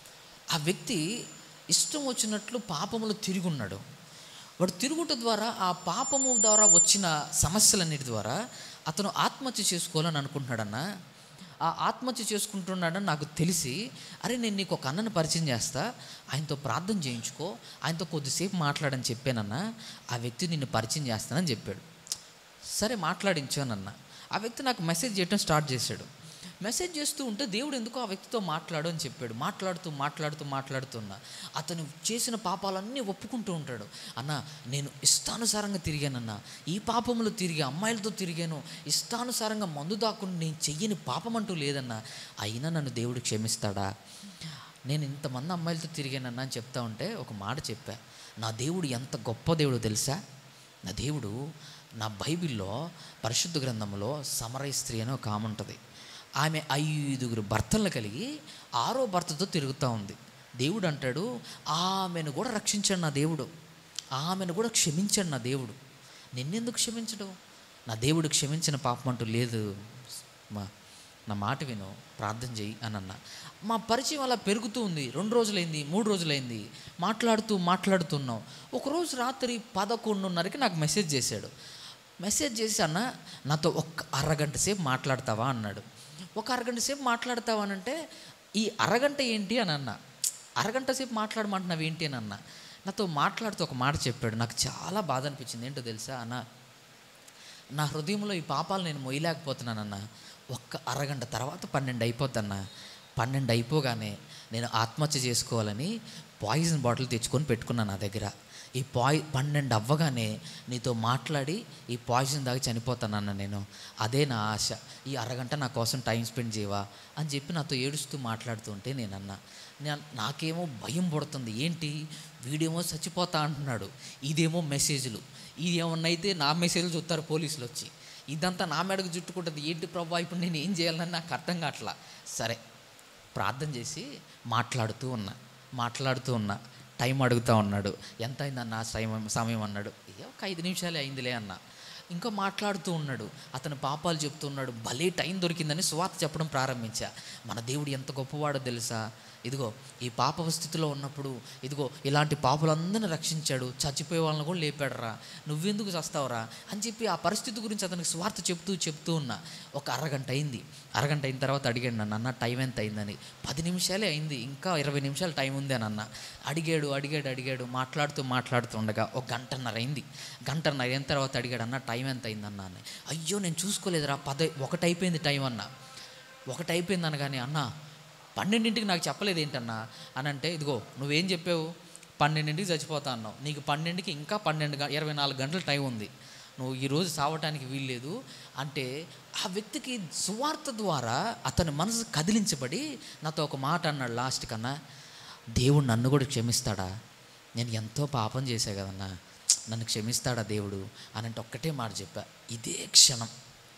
ఆ వ్యక్తి ఇష్టం వచ్చినట్లు పాపములు తిరిగి ఉన్నాడు వాడు తిరుగుట ద్వారా ఆ పాపము ద్వారా వచ్చిన సమస్యలన్నిటి ద్వారా అతను ఆత్మహత్య చేసుకోవాలని అనుకుంటున్నాడన్న ఆ ఆత్మహత్య చేసుకుంటున్నాడని నాకు తెలిసి అరే నేను నీకు ఒక అన్నను పరిచయం చేస్తా ఆయనతో ప్రార్థన చేయించుకో ఆయనతో కొద్దిసేపు మాట్లాడని చెప్పానన్నా ఆ వ్యక్తి నిన్ను పరిచయం చేస్తానని చెప్పాడు సరే మాట్లాడించానన్న ఆ వ్యక్తి నాకు మెసేజ్ చేయడం స్టార్ట్ చేశాడు మెసేజ్ చేస్తూ ఉంటే దేవుడు ఎందుకో ఆ వ్యక్తితో మాట్లాడు అని చెప్పాడు మాట్లాడుతూ మాట్లాడుతూ మాట్లాడుతున్నా అతను చేసిన పాపాలన్నీ ఒప్పుకుంటూ ఉంటాడు అన్న నేను ఇష్టానుసారంగా తిరిగానన్న ఈ పాపములు తిరిగి అమ్మాయిలతో తిరిగాను ఇష్టానుసారంగా మందు దాకుండా నేను చెయ్యని పాపం అంటూ లేదన్నా అయినా నన్ను దేవుడు క్షమిస్తాడా నేను ఇంతమంది అమ్మాయిలతో తిరిగానన్నా అని చెప్తా ఉంటే ఒక మాట చెప్పా నా దేవుడు ఎంత గొప్ప దేవుడు తెలుసా నా దేవుడు నా బైబిల్లో పరిశుద్ధ గ్రంథంలో సమరయ స్త్రీ అని ఒక ఆమె ఉంటుంది ఆమె ఐదుగురు భర్తలను కలిగి ఆరో భర్తతో తిరుగుతూ ఉంది దేవుడు అంటాడు ఆమెను కూడా రక్షించాడు నా దేవుడు ఆమెను కూడా క్షమించాడు నా దేవుడు నిన్నెందుకు క్షమించడం నా దేవుడు క్షమించిన పాపం అంటూ లేదు మా నా మాట విను ప్రార్థన చేయి అని అన్న మా పరిచయం అలా పెరుగుతూ ఉంది రెండు రోజులైంది మూడు రోజులైంది మాట్లాడుతూ మాట్లాడుతున్నాం ఒకరోజు రాత్రి పదకొండున్నరకి నాకు మెసేజ్ చేశాడు మెసేజ్ చేసి అన్న నాతో ఒక్క అరగంట సేపు మాట్లాడతావా అన్నాడు ఒక అరగంట సేపు మాట్లాడతావా అని అంటే ఈ అరగంట ఏంటి అని అన్న అరగంట సేపు మాట్లాడమంటున్నావు ఏంటి అని అన్న నాతో మాట్లాడుతూ ఒక మాట చెప్పాడు నాకు చాలా బాధ అనిపించింది ఏంటో తెలుసా అన్న నా హృదయంలో ఈ పాపాలు నేను మొయ్యలేకపోతున్నానన్న ఒక్క అరగంట తర్వాత పన్నెండు అయిపోద్దన్న పన్నెండు అయిపోగానే నేను ఆత్మహత్య చేసుకోవాలని పాయిజన్ బాటిల్ తెచ్చుకొని పెట్టుకున్నాను నా దగ్గర ఈ పాయి పన్నెండు అవ్వగానే నీతో మాట్లాడి ఈ పాయిజన్ దాకా చనిపోతానన్న నేను అదే నా ఆశ ఈ అరగంట నా కోసం టైం స్పెండ్ చేయవా అని చెప్పి నాతో ఏడుస్తూ మాట్లాడుతుంటే నేను అన్నా నేను నాకేమో భయం పడుతుంది ఏంటి వీడేమో చచ్చిపోతా అంటున్నాడు ఇదేమో మెసేజ్లు ఇది ఏమన్నా అయితే నా మెసేజ్లు చూస్తారు పోలీసులు వచ్చి ఇదంతా నా మెడకు చుట్టుకుంటుంది ఏంటి ప్రభా ఇప్పుడు నేను ఏం చేయాలని నాకు అర్థం కావట్లా సరే ప్రార్థన చేసి మాట్లాడుతూ ఉన్నా మాట్లాడుతూ ఉన్నా టైం అడుగుతూ ఉన్నాడు ఎంత అయిందన్న సమయం సమయం అన్నాడు ఏ ఒక ఐదు నిమిషాలే అయిందిలే అన్న ఇంకా మాట్లాడుతూ ఉన్నాడు అతను పాపాలు చెప్తున్నాడు భలే టైం దొరికిందని స్వార్థ చెప్పడం ప్రారంభించా మన దేవుడు ఎంత గొప్పవాడో తెలుసా ఇదిగో ఈ పాప స్థితిలో ఉన్నప్పుడు ఇదిగో ఇలాంటి పాపులందరిని రక్షించాడు చచ్చిపోయే వాళ్ళని కూడా లేపాడురా నువ్వెందుకు చస్తావురా అని చెప్పి ఆ పరిస్థితి గురించి అతనికి స్వార్థ చెప్తూ చెప్తూ ఉన్నా ఒక అరగంట అయింది అరగంట అయిన తర్వాత అడిగాడు నన్ను అన్న టైం ఎంత అయిందని పది నిమిషాలే అయింది ఇంకా ఇరవై నిమిషాలు టైం ఉంది అని అన్న అడిగాడు అడిగాడు అడిగాడు మాట్లాడుతూ మాట్లాడుతూ ఉండగా ఒక గంటన్నర అయింది గంటన్నర అయిన తర్వాత అడిగాడు అన్న టైం ఎంత అయిందన్న అని అయ్యో నేను చూసుకోలేదురా పద ఒకటి అయిపోయింది టైం అన్న ఒకటి అయిపోయింది అనగానే అన్న పన్నెండింటికి నాకు చెప్పలేదు ఏంటన్నా అని అంటే ఇదిగో నువ్వేం చెప్పావు పన్నెండింటికి చచ్చిపోతా అన్నావు నీకు పన్నెండుకి ఇంకా పన్నెండు గ- ఇరవై నాలుగు గంటల టైం ఉంది నువ్వు ఈరోజు సావటానికి వీల్లేదు అంటే ఆ వ్యక్తికి సువార్త ద్వారా అతని మనసు కదిలించబడి నాతో ఒక మాట అన్నాడు లాస్ట్ కన్నా దేవుడు నన్ను కూడా క్షమిస్తాడా నేను ఎంతో పాపం చేశా కదన్నా నన్ను క్షమిస్తాడా దేవుడు అని అంటే ఒక్కటే మాట చెప్పా ఇదే క్షణం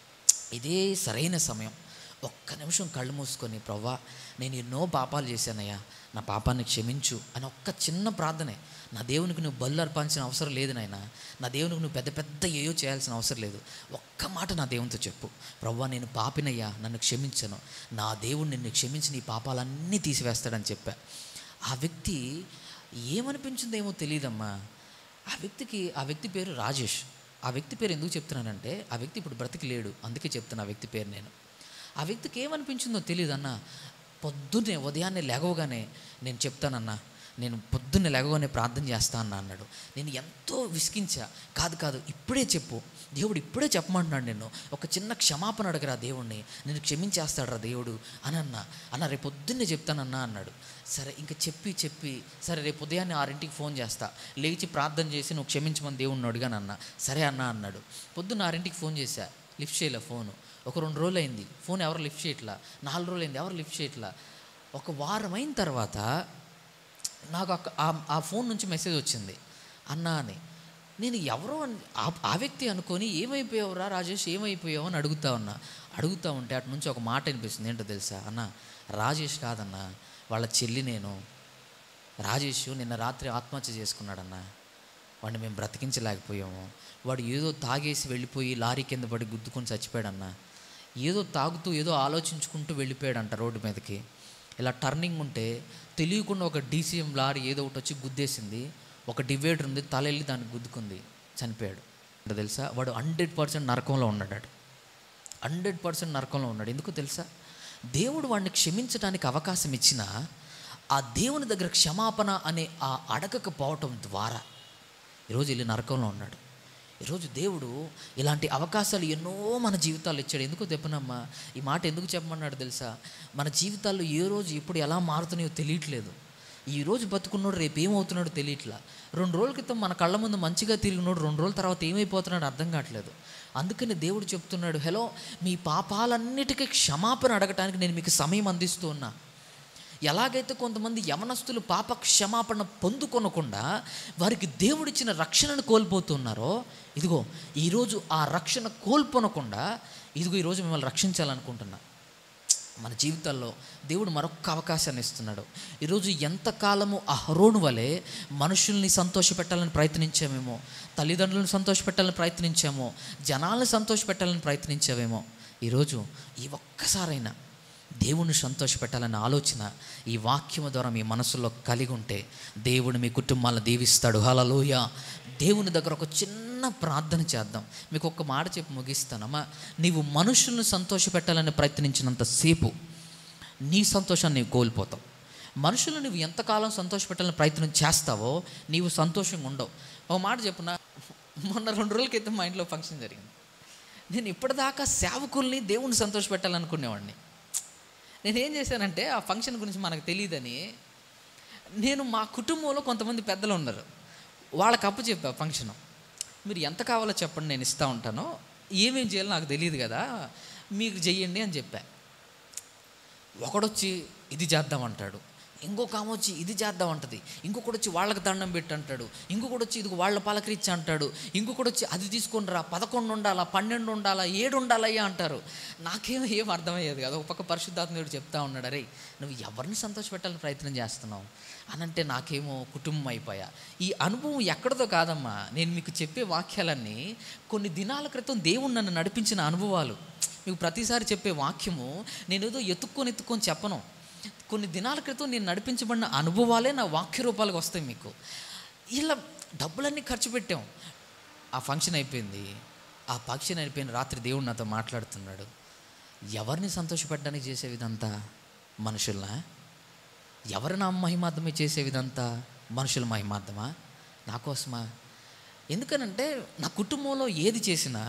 ఇదే సరైన సమయం ఒక్క నిమిషం కళ్ళు మూసుకొని ప్రవ్వా నేను ఎన్నో పాపాలు చేశానయ్యా నా పాపాన్ని క్షమించు అని ఒక్క చిన్న ప్రార్థనే నా దేవునికి నువ్వు బళ్ళు అర్పించిన అవసరం లేదు నాయనా నా దేవునికి నువ్వు పెద్ద పెద్ద ఏయో చేయాల్సిన అవసరం లేదు ఒక్క మాట నా దేవునితో చెప్పు ప్రవ్వా నేను పాపినయ్యా నన్ను క్షమించను నా దేవుడు నిన్ను క్షమించి నీ పాపాలన్నీ తీసివేస్తాడని చెప్పా ఆ వ్యక్తి ఏమనిపించిందేమో తెలియదమ్మా ఆ వ్యక్తికి ఆ వ్యక్తి పేరు రాజేష్ ఆ వ్యక్తి పేరు ఎందుకు చెప్తున్నానంటే ఆ వ్యక్తి ఇప్పుడు బ్రతికి లేడు అందుకే చెప్తున్నా ఆ వ్యక్తి పేరు నేను ఆ వ్యక్తికి ఏమనిపించిందో తెలియదు అన్న పొద్దున్నే ఉదయాన్నే లేవగానే నేను చెప్తానన్నా నేను పొద్దున్నే లేవగానే ప్రార్థన చేస్తా అన్న అన్నాడు నేను ఎంతో విసిగించా కాదు కాదు ఇప్పుడే చెప్పు దేవుడు ఇప్పుడే చెప్పమంటున్నాడు నేను ఒక చిన్న క్షమాపణ అడగరా దేవుణ్ణి నేను క్షమించేస్తాడరా దేవుడు అని అన్నా అన్న రేపు పొద్దున్నే చెప్తానన్నా అన్నాడు సరే ఇంకా చెప్పి చెప్పి సరే రేపు ఉదయాన్నే ఆరింటికి ఫోన్ చేస్తా లేచి ప్రార్థన చేసి నువ్వు క్షమించమని దేవుణ్ణి అడిగానన్నా సరే అన్నా అన్నాడు పొద్దున్న ఆరింటికి ఫోన్ చేశా లిఫ్ట్ చేయలే ఫోను ఒక రెండు రోజులు అయింది ఫోన్ ఎవరు లిఫ్ట్ చేయట్లా నాలుగు రోజులు అయింది ఎవరు లిఫ్ట్ చేయట్లా ఒక వారం అయిన తర్వాత నాకు ఒక- ఆ- ఆ ఫోన్ నుంచి మెసేజ్ వచ్చింది అన్నా అని నేను ఎవరో అని- ఆ- ఆ వ్యక్తి అనుకొని ఏమైపోయావురా రాజేష్ ఏమైపోయావు అని అడుగుతా ఉన్నా అడుగుతా ఉంటే అటు నుంచి ఒక మాట అనిపిస్తుంది ఏంటో తెలుసా అన్న రాజేష్ కాదన్నా వాళ్ళ చెల్లి నేను రాజేష్ నిన్న రాత్రి ఆత్మహత్య చేసుకున్నాడన్నా వాడిని మేము బ్రతికించలేకపోయాము వాడు ఏదో తాగేసి వెళ్ళిపోయి లారీ కింద పడి గుద్దుకొని చచ్చిపోయాడన్నా ఏదో తాగుతూ ఏదో ఆలోచించుకుంటూ వెళ్ళిపోయాడంట రోడ్డు మీదకి ఇలా టర్నింగ్ ఉంటే తెలియకుండా ఒక డీసీఎం లారీ ఏదో ఒకటి వచ్చి గుద్దేసింది ఒక డివైడర్ ఉంది తల వెళ్ళి దానికి గుద్దుకుంది చనిపోయాడు అంటే తెలుసా వాడు హండ్రెడ్ పర్సెంట్ నరకంలో ఉన్నాడు హండ్రెడ్ పర్సెంట్ నరకంలో ఉన్నాడు ఎందుకు తెలుసా దేవుడు వాడిని క్షమించడానికి అవకాశం ఇచ్చినా ఆ దేవుని దగ్గర క్షమాపణ అనే ఆ అడగకపోవటం ద్వారా ఈరోజు వెళ్ళి నరకంలో ఉన్నాడు ఈరోజు దేవుడు ఇలాంటి అవకాశాలు ఎన్నో మన జీవితాలు ఇచ్చాడు ఎందుకో చెప్పనమ్మా ఈ మాట ఎందుకు చెప్పమన్నాడు తెలుసా మన జీవితాల్లో ఏ రోజు ఎప్పుడు ఎలా మారుతున్నాయో తెలియట్లేదు ఈ రోజు బతుకున్నాడు రేపు ఏమవుతున్నాడో తెలియట్లా రెండు రోజుల క్రితం మన కళ్ళ ముందు మంచిగా తిరిగినోడు రెండు రోజుల తర్వాత ఏమైపోతున్నాడు అర్థం కావట్లేదు అందుకని దేవుడు చెప్తున్నాడు హలో మీ పాపాలన్నిటికీ క్షమాపణ అడగటానికి నేను మీకు సమయం అందిస్తూ ఉన్నా ఎలాగైతే కొంతమంది యవనస్తులు పాప క్షమాపణ పొందుకొనకుండా వారికి దేవుడిచ్చిన రక్షణను కోల్పోతున్నారో ఇదిగో ఈరోజు ఆ రక్షణ కోల్పోనకుండా ఇదిగో ఈరోజు మిమ్మల్ని రక్షించాలనుకుంటున్నా మన జీవితాల్లో దేవుడు మరొక అవకాశాన్ని ఇస్తున్నాడు ఈరోజు ఎంతకాలము అహరోను వలె మనుషుల్ని సంతోషపెట్టాలని ప్రయత్నించామేమో తల్లిదండ్రులను సంతోషపెట్టాలని ప్రయత్నించామో జనాలను సంతోషపెట్టాలని ప్రయత్నించావేమో ఈరోజు ఈ ఒక్కసారైనా దేవుణ్ణి సంతోషపెట్టాలన్న ఆలోచన ఈ వాక్యము ద్వారా మీ మనసులో కలిగి ఉంటే దేవుడు మీ కుటుంబాలను దీవిస్తాడు హలలోయ దేవుని దగ్గర ఒక చిన్న ప్రార్థన చేద్దాం మీకు ఒక మాట చెప్పి ముగిస్తానమ్మా నీవు మనుషులను సంతోషపెట్టాలని ప్రయత్నించినంతసేపు నీ సంతోషాన్ని నీవు కోల్పోతావు మనుషులు నువ్వు ఎంతకాలం సంతోషపెట్టాలని ప్రయత్నం చేస్తావో నీవు సంతోషంగా ఉండవు ఒక మాట చెప్పున మొన్న రెండు రోజుల క్రితం మా ఇంట్లో ఫంక్షన్ జరిగింది నేను ఇప్పటిదాకా సేవకుల్ని దేవుణ్ణి సంతోషపెట్టాలనుకునేవాడిని నేను ఏం చేశానంటే ఆ ఫంక్షన్ గురించి మనకు తెలియదని నేను మా కుటుంబంలో కొంతమంది పెద్దలు ఉన్నారు వాళ్ళకి అప్పు చెప్పా ఫంక్షన్ మీరు ఎంత కావాలో చెప్పండి నేను ఇస్తూ ఉంటాను ఏమేం చేయాలో నాకు తెలియదు కదా మీకు చెయ్యండి అని చెప్పా ఒకడొచ్చి ఇది చేద్దామంటాడు ఇంకొక ఆమె వచ్చి ఇది చేద్దాం అంటది ఇంకొకటి వచ్చి వాళ్ళకి దండం పెట్టి అంటాడు ఇంకొకటి వచ్చి ఇది వాళ్ళ పలకరించి అంటాడు ఇంకొకటి వచ్చి అది తీసుకొని రా పదకొండు ఉండాలా పన్నెండు ఉండాలా ఏడు ఉండాలయ్యా అంటారు నాకేం ఏం అర్థమయ్యేది కదా ఒక పక్క పరిశుద్ధాత్మడు చెప్తా ఉన్నాడు అరే నువ్వు ఎవరిని సంతోషపెట్టాలని ప్రయత్నం చేస్తున్నావు అనంటే నాకేమో కుటుంబం అయిపోయా ఈ అనుభవం ఎక్కడిదో కాదమ్మా నేను మీకు చెప్పే వాక్యాలన్నీ కొన్ని దినాల క్రితం దేవుడు నన్ను నడిపించిన అనుభవాలు మీకు ప్రతిసారి చెప్పే వాక్యము నేను ఏదో ఎత్తుక్కొని ఎత్తుక్కొని చెప్పను కొన్ని దినాల క్రితం నేను నడిపించబడిన అనుభవాలే నా వాక్య రూపాలకు వస్తాయి మీకు ఇలా డబ్బులన్నీ ఖర్చు పెట్టాం ఆ ఫంక్షన్ అయిపోయింది ఆ ఫంక్షన్ అయిపోయిన రాత్రి దేవుడు నాతో మాట్లాడుతున్నాడు ఎవరిని సంతోషపెట్టడానికి చేసే విధంతా మనుషుల్నా ఎవరి నా మహిమార్థమే చేసే విధంతా మనుషుల మహిమార్థమా నా కోసమా ఎందుకనంటే నా కుటుంబంలో ఏది చేసినా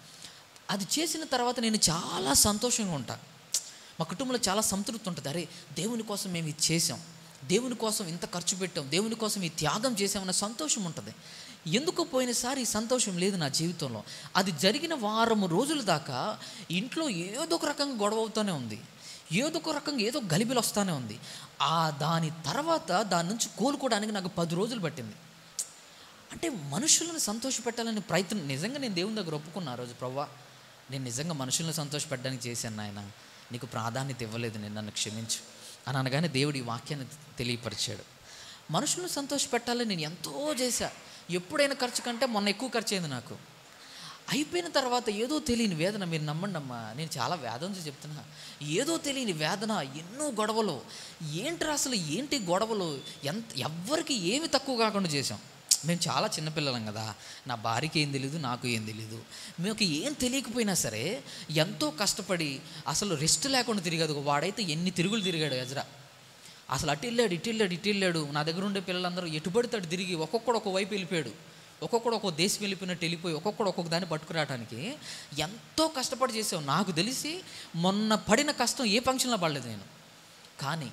అది చేసిన తర్వాత నేను చాలా సంతోషంగా ఉంటా మా కుటుంబంలో చాలా సంతృప్తి ఉంటుంది అరే దేవుని కోసం మేము ఇది చేసాం దేవుని కోసం ఇంత ఖర్చు పెట్టాం దేవుని కోసం ఈ త్యాగం చేసామన్న సంతోషం ఉంటుంది ఎందుకు పోయినసారి ఈ సంతోషం లేదు నా జీవితంలో అది జరిగిన వారం రోజుల దాకా ఇంట్లో ఏదో ఒక రకంగా గొడవ అవుతూనే ఉంది ఏదో ఒక రకంగా ఏదో గలిబిలు వస్తూనే ఉంది ఆ దాని తర్వాత దాని నుంచి కోలుకోవడానికి నాకు పది రోజులు పట్టింది అంటే మనుషులను సంతోషపెట్టాలని ప్రయత్నం నిజంగా నేను దేవుని దగ్గర ఒప్పుకున్నా ఆ రోజు ప్రవ్వా నేను నిజంగా మనుషులను సంతోషపెట్టడానికి చేశాను నాయన నీకు ప్రాధాన్యత ఇవ్వలేదు నేను నన్ను క్షమించు అని అనగానే దేవుడు ఈ వాక్యాన్ని తెలియపరిచాడు మనుషులను సంతోషపెట్టాలని నేను ఎంతో చేశా ఎప్పుడైనా ఖర్చు కంటే మొన్న ఎక్కువ ఖర్చు అయింది నాకు అయిపోయిన తర్వాత ఏదో తెలియని వేదన మీరు నమ్మండి అమ్మా నేను చాలా వేదనతో చెప్తున్నా ఏదో తెలియని వేదన ఎన్నో గొడవలు ఏంటి అసలు ఏంటి గొడవలు ఎంత ఎవ్వరికి ఏమి తక్కువ కాకుండా చేసాం మేము చాలా చిన్నపిల్లలం కదా నా భార్యకి ఏం తెలీదు నాకు ఏం తెలీదు మీకు ఏం తెలియకపోయినా సరే ఎంతో కష్టపడి అసలు రెస్ట్ లేకుండా తిరిగదు వాడైతే ఎన్ని తిరుగులు తిరిగాడు ఎజరా అసలు అటు వెళ్ళాడు ఇటు వెళ్ళాడు ఇటు వెళ్ళాడు నా దగ్గర ఉండే పిల్లలందరూ ఎటు పడితే తిరిగి ఒక్కొక్కడు ఒక వైపు వెళ్ళిపోయాడు ఒక్కొక్కడు ఒక్కొక్క దేశం వెళ్ళిపోయినట్టు వెళ్ళిపోయి ఒక్కొక్కడు ఒక్కొక్క దాన్ని పట్టుకురావడానికి ఎంతో కష్టపడి చేసావు నాకు తెలిసి మొన్న పడిన కష్టం ఏ ఫంక్షన్లో పడలేదు నేను కానీ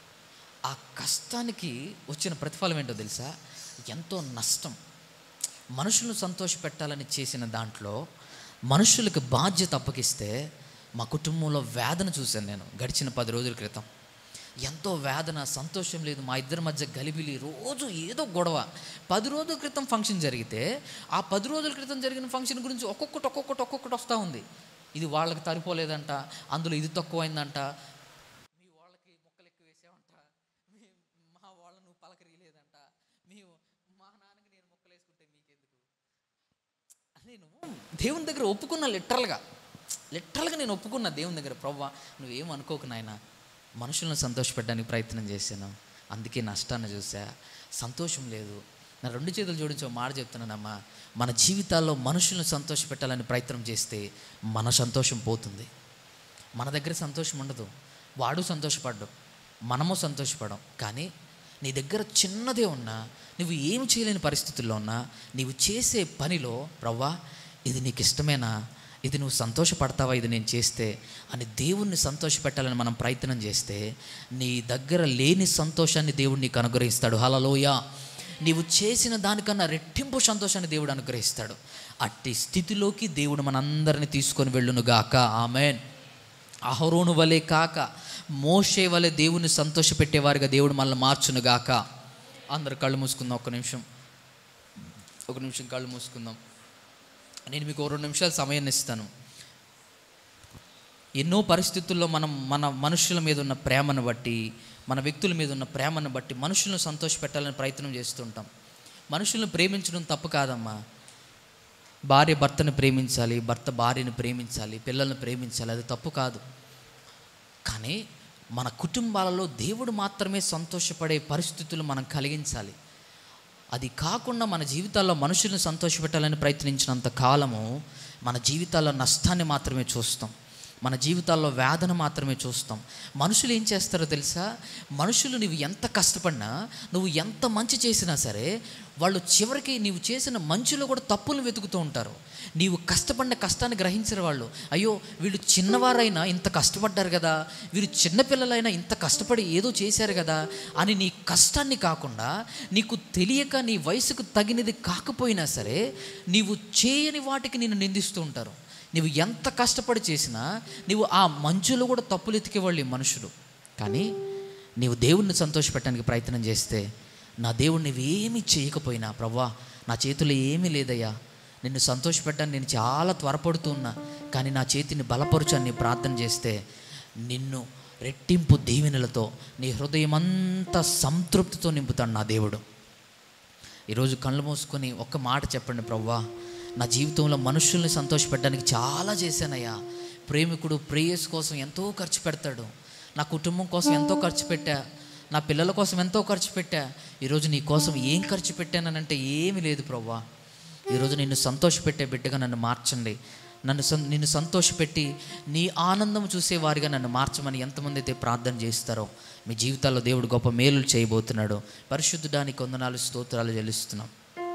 ఆ కష్టానికి వచ్చిన ప్రతిఫలం ఏంటో తెలుసా ఎంతో నష్టం మనుషులను సంతోషపెట్టాలని చేసిన దాంట్లో మనుషులకు బాధ్యత అప్పగిస్తే మా కుటుంబంలో వేదన చూశాను నేను గడిచిన పది రోజుల క్రితం ఎంతో వేదన సంతోషం లేదు మా ఇద్దరి మధ్య గలిబిలి రోజు ఏదో గొడవ పది రోజుల క్రితం ఫంక్షన్ జరిగితే ఆ పది రోజుల క్రితం జరిగిన ఫంక్షన్ గురించి ఒక్కొక్కటి ఒక్కొక్కటి ఒక్కొక్కటి వస్తూ ఉంది ఇది వాళ్ళకి సరిపోలేదంట అందులో ఇది తక్కువైందంట మీ వాళ్ళకి మొక్కలు ఎక్కువ వేసావంట మీ మా వాళ్ళ నువ్వు పలకరియలేదంట మేము మా నాన్నకి నేను మొక్కలు వేసుకుంటే మీకెందుకు నేను దేవుని దగ్గర ఒప్పుకున్నా లిటరల్గా లిటరల్గా నేను ఒప్పుకున్నా దేవుని దగ్గర ప్రవ్వా నువ్వేం అనుకోకు నాయన మనుషులను సంతోషపెట్టడానికి ప్రయత్నం చేశాను అందుకే నష్టాన్ని చూసా సంతోషం లేదు నా రెండు చేతులు జోడించి ఒక మాట చెప్తున్నానమ్మా మన జీవితాల్లో మనుషులను సంతోషపెట్టాలని ప్రయత్నం చేస్తే మన సంతోషం పోతుంది మన దగ్గర సంతోషం ఉండదు వాడు సంతోషపడ్డు మనము సంతోషపడం కానీ నీ దగ్గర చిన్నదే ఉన్నా నువ్వు ఏం చేయలేని పరిస్థితుల్లో ఉన్నా నీవు చేసే పనిలో ప్రవ్వా ఇది నీకు ఇష్టమేనా ఇది నువ్వు సంతోషపడతావా ఇది నేను చేస్తే అని దేవుణ్ణి సంతోషపెట్టాలని మనం ప్రయత్నం చేస్తే నీ దగ్గర లేని సంతోషాన్ని దేవుడు నీకు అనుగ్రహిస్తాడు హలలోయ నీవు చేసిన దానికన్నా రెట్టింపు సంతోషాన్ని దేవుడు అనుగ్రహిస్తాడు అట్టి స్థితిలోకి దేవుడు మనందరిని తీసుకొని వెళ్ళునుగాక ఆమెన్ అహరోను వలె కాక మోషే వలె దేవుని సంతోషపెట్టేవారుగా దేవుడు మనల్ని మార్చునుగాక అందరు కళ్ళు మూసుకుందాం ఒక నిమిషం ఒక నిమిషం కళ్ళు మూసుకుందాం నేను మీకు ఓ రెండు నిమిషాలు సమయాన్ని ఇస్తాను ఎన్నో పరిస్థితుల్లో మనం మన మనుషుల మీద ఉన్న ప్రేమను బట్టి మన వ్యక్తుల మీద ఉన్న ప్రేమను బట్టి మనుషులను సంతోషపెట్టాలని ప్రయత్నం చేస్తుంటాం మనుషులను ప్రేమించడం తప్పు కాదమ్మా భార్య భర్తను ప్రేమించాలి భర్త భార్యను ప్రేమించాలి పిల్లల్ని ప్రేమించాలి అది తప్పు కాదు కానీ మన కుటుంబాలలో దేవుడు మాత్రమే సంతోషపడే పరిస్థితులు మనం కలిగించాలి అది కాకుండా మన జీవితాల్లో మనుషులను సంతోషపెట్టాలని ప్రయత్నించినంత కాలము మన జీవితాల్లో నష్టాన్ని మాత్రమే చూస్తాం మన జీవితాల్లో వేదన మాత్రమే చూస్తాం మనుషులు ఏం చేస్తారో తెలుసా మనుషులు నువ్వు ఎంత కష్టపడినా నువ్వు ఎంత మంచి చేసినా సరే వాళ్ళు చివరికి నీవు చేసిన మంచిలో కూడా తప్పులు వెతుకుతూ ఉంటారు నీవు కష్టపడిన కష్టాన్ని గ్రహించిన వాళ్ళు అయ్యో వీళ్ళు చిన్నవారైనా ఇంత కష్టపడ్డారు కదా వీరు చిన్నపిల్లలైనా ఇంత కష్టపడి ఏదో చేశారు కదా అని నీ కష్టాన్ని కాకుండా నీకు తెలియక నీ వయసుకు తగినది కాకపోయినా సరే నీవు చేయని వాటికి నిన్ను నిందిస్తూ ఉంటారు నీవు ఎంత కష్టపడి చేసినా నీవు ఆ మంచులో కూడా తప్పులు ఎతికేవాళ్ళు ఈ మనుషులు కానీ నీవు దేవుణ్ణి సంతోషపెట్టడానికి ప్రయత్నం చేస్తే నా దేవుడు నువ్వేమీ చేయకపోయినా ప్రవ్వా నా చేతిలో ఏమీ లేదయ్యా నిన్ను సంతోషపెట్టడానికి నేను చాలా త్వరపడుతూ ఉన్నా కానీ నా చేతిని బలపరుచు అని నీ ప్రార్థన చేస్తే నిన్ను రెట్టింపు దీవెనలతో నీ హృదయమంతా సంతృప్తితో నింపుతాడు నా దేవుడు ఈరోజు కళ్ళు మూసుకొని ఒక్క మాట చెప్పండి ప్రవ్వా నా జీవితంలో మనుషుల్ని సంతోషపెట్టడానికి చాలా చేశానయ్యా ప్రేమికుడు ప్రేయస్ కోసం ఎంతో ఖర్చు పెడతాడు నా కుటుంబం కోసం ఎంతో ఖర్చు పెట్టా నా పిల్లల కోసం ఎంతో ఖర్చు పెట్టా ఈరోజు నీ కోసం ఏం ఖర్చు పెట్టానంటే ఏమీ లేదు ప్రవ్వా ఈరోజు నిన్ను సంతోషపెట్టే బిడ్డగా నన్ను మార్చండి నన్ను సం నిన్ను సంతోషపెట్టి నీ ఆనందం చూసేవారిగా నన్ను మార్చమని ఎంతమంది అయితే ప్రార్థన చేస్తారో మీ జీవితాల్లో దేవుడు గొప్ప మేలులు చేయబోతున్నాడు పరిశుద్ధడానికి వందనాలు స్తోత్రాలు చెల్లిస్తున్నాం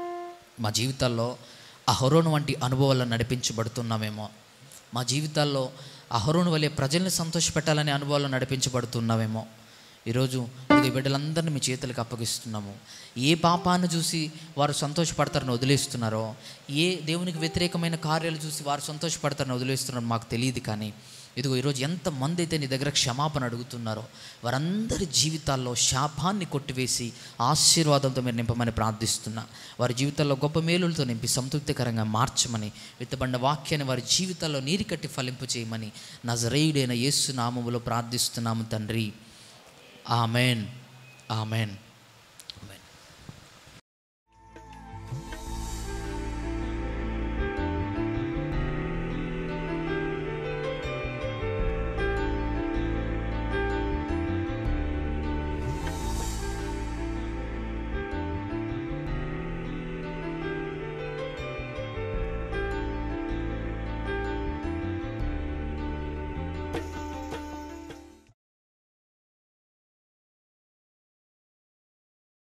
మా జీవితాల్లో అహరోను వంటి అనుభవాలను నడిపించబడుతున్నామేమో మా జీవితాల్లో అహరోను వలె ప్రజల్ని సంతోషపెట్టాలనే అనుభవాలు నడిపించబడుతున్నామేమో ఈరోజు ఇది బిడ్డలందరినీ మీ చేతులకు అప్పగిస్తున్నాము ఏ పాపాన్ని చూసి వారు సంతోషపడతారని వదిలేస్తున్నారో ఏ దేవునికి వ్యతిరేకమైన కార్యాలు చూసి వారు సంతోషపడతారని వదిలేస్తున్నారో మాకు తెలియదు కానీ ఇదిగో ఈరోజు ఎంతమంది అయితే నీ దగ్గర క్షమాపణ అడుగుతున్నారో వారందరి జీవితాల్లో శాపాన్ని కొట్టివేసి ఆశీర్వాదంతో మీరు నింపమని ప్రార్థిస్తున్నా వారి జీవితాల్లో గొప్ప మేలులతో నింపి సంతృప్తికరంగా మార్చమని విత్తబండ వాక్యాన్ని వారి జీవితాల్లో నీరు కట్టి ఫలింపు చేయమని నజరేయుడైన యేసు నామములో ప్రార్థిస్తున్నాము తండ్రి ఆమెన్ ఆమెన్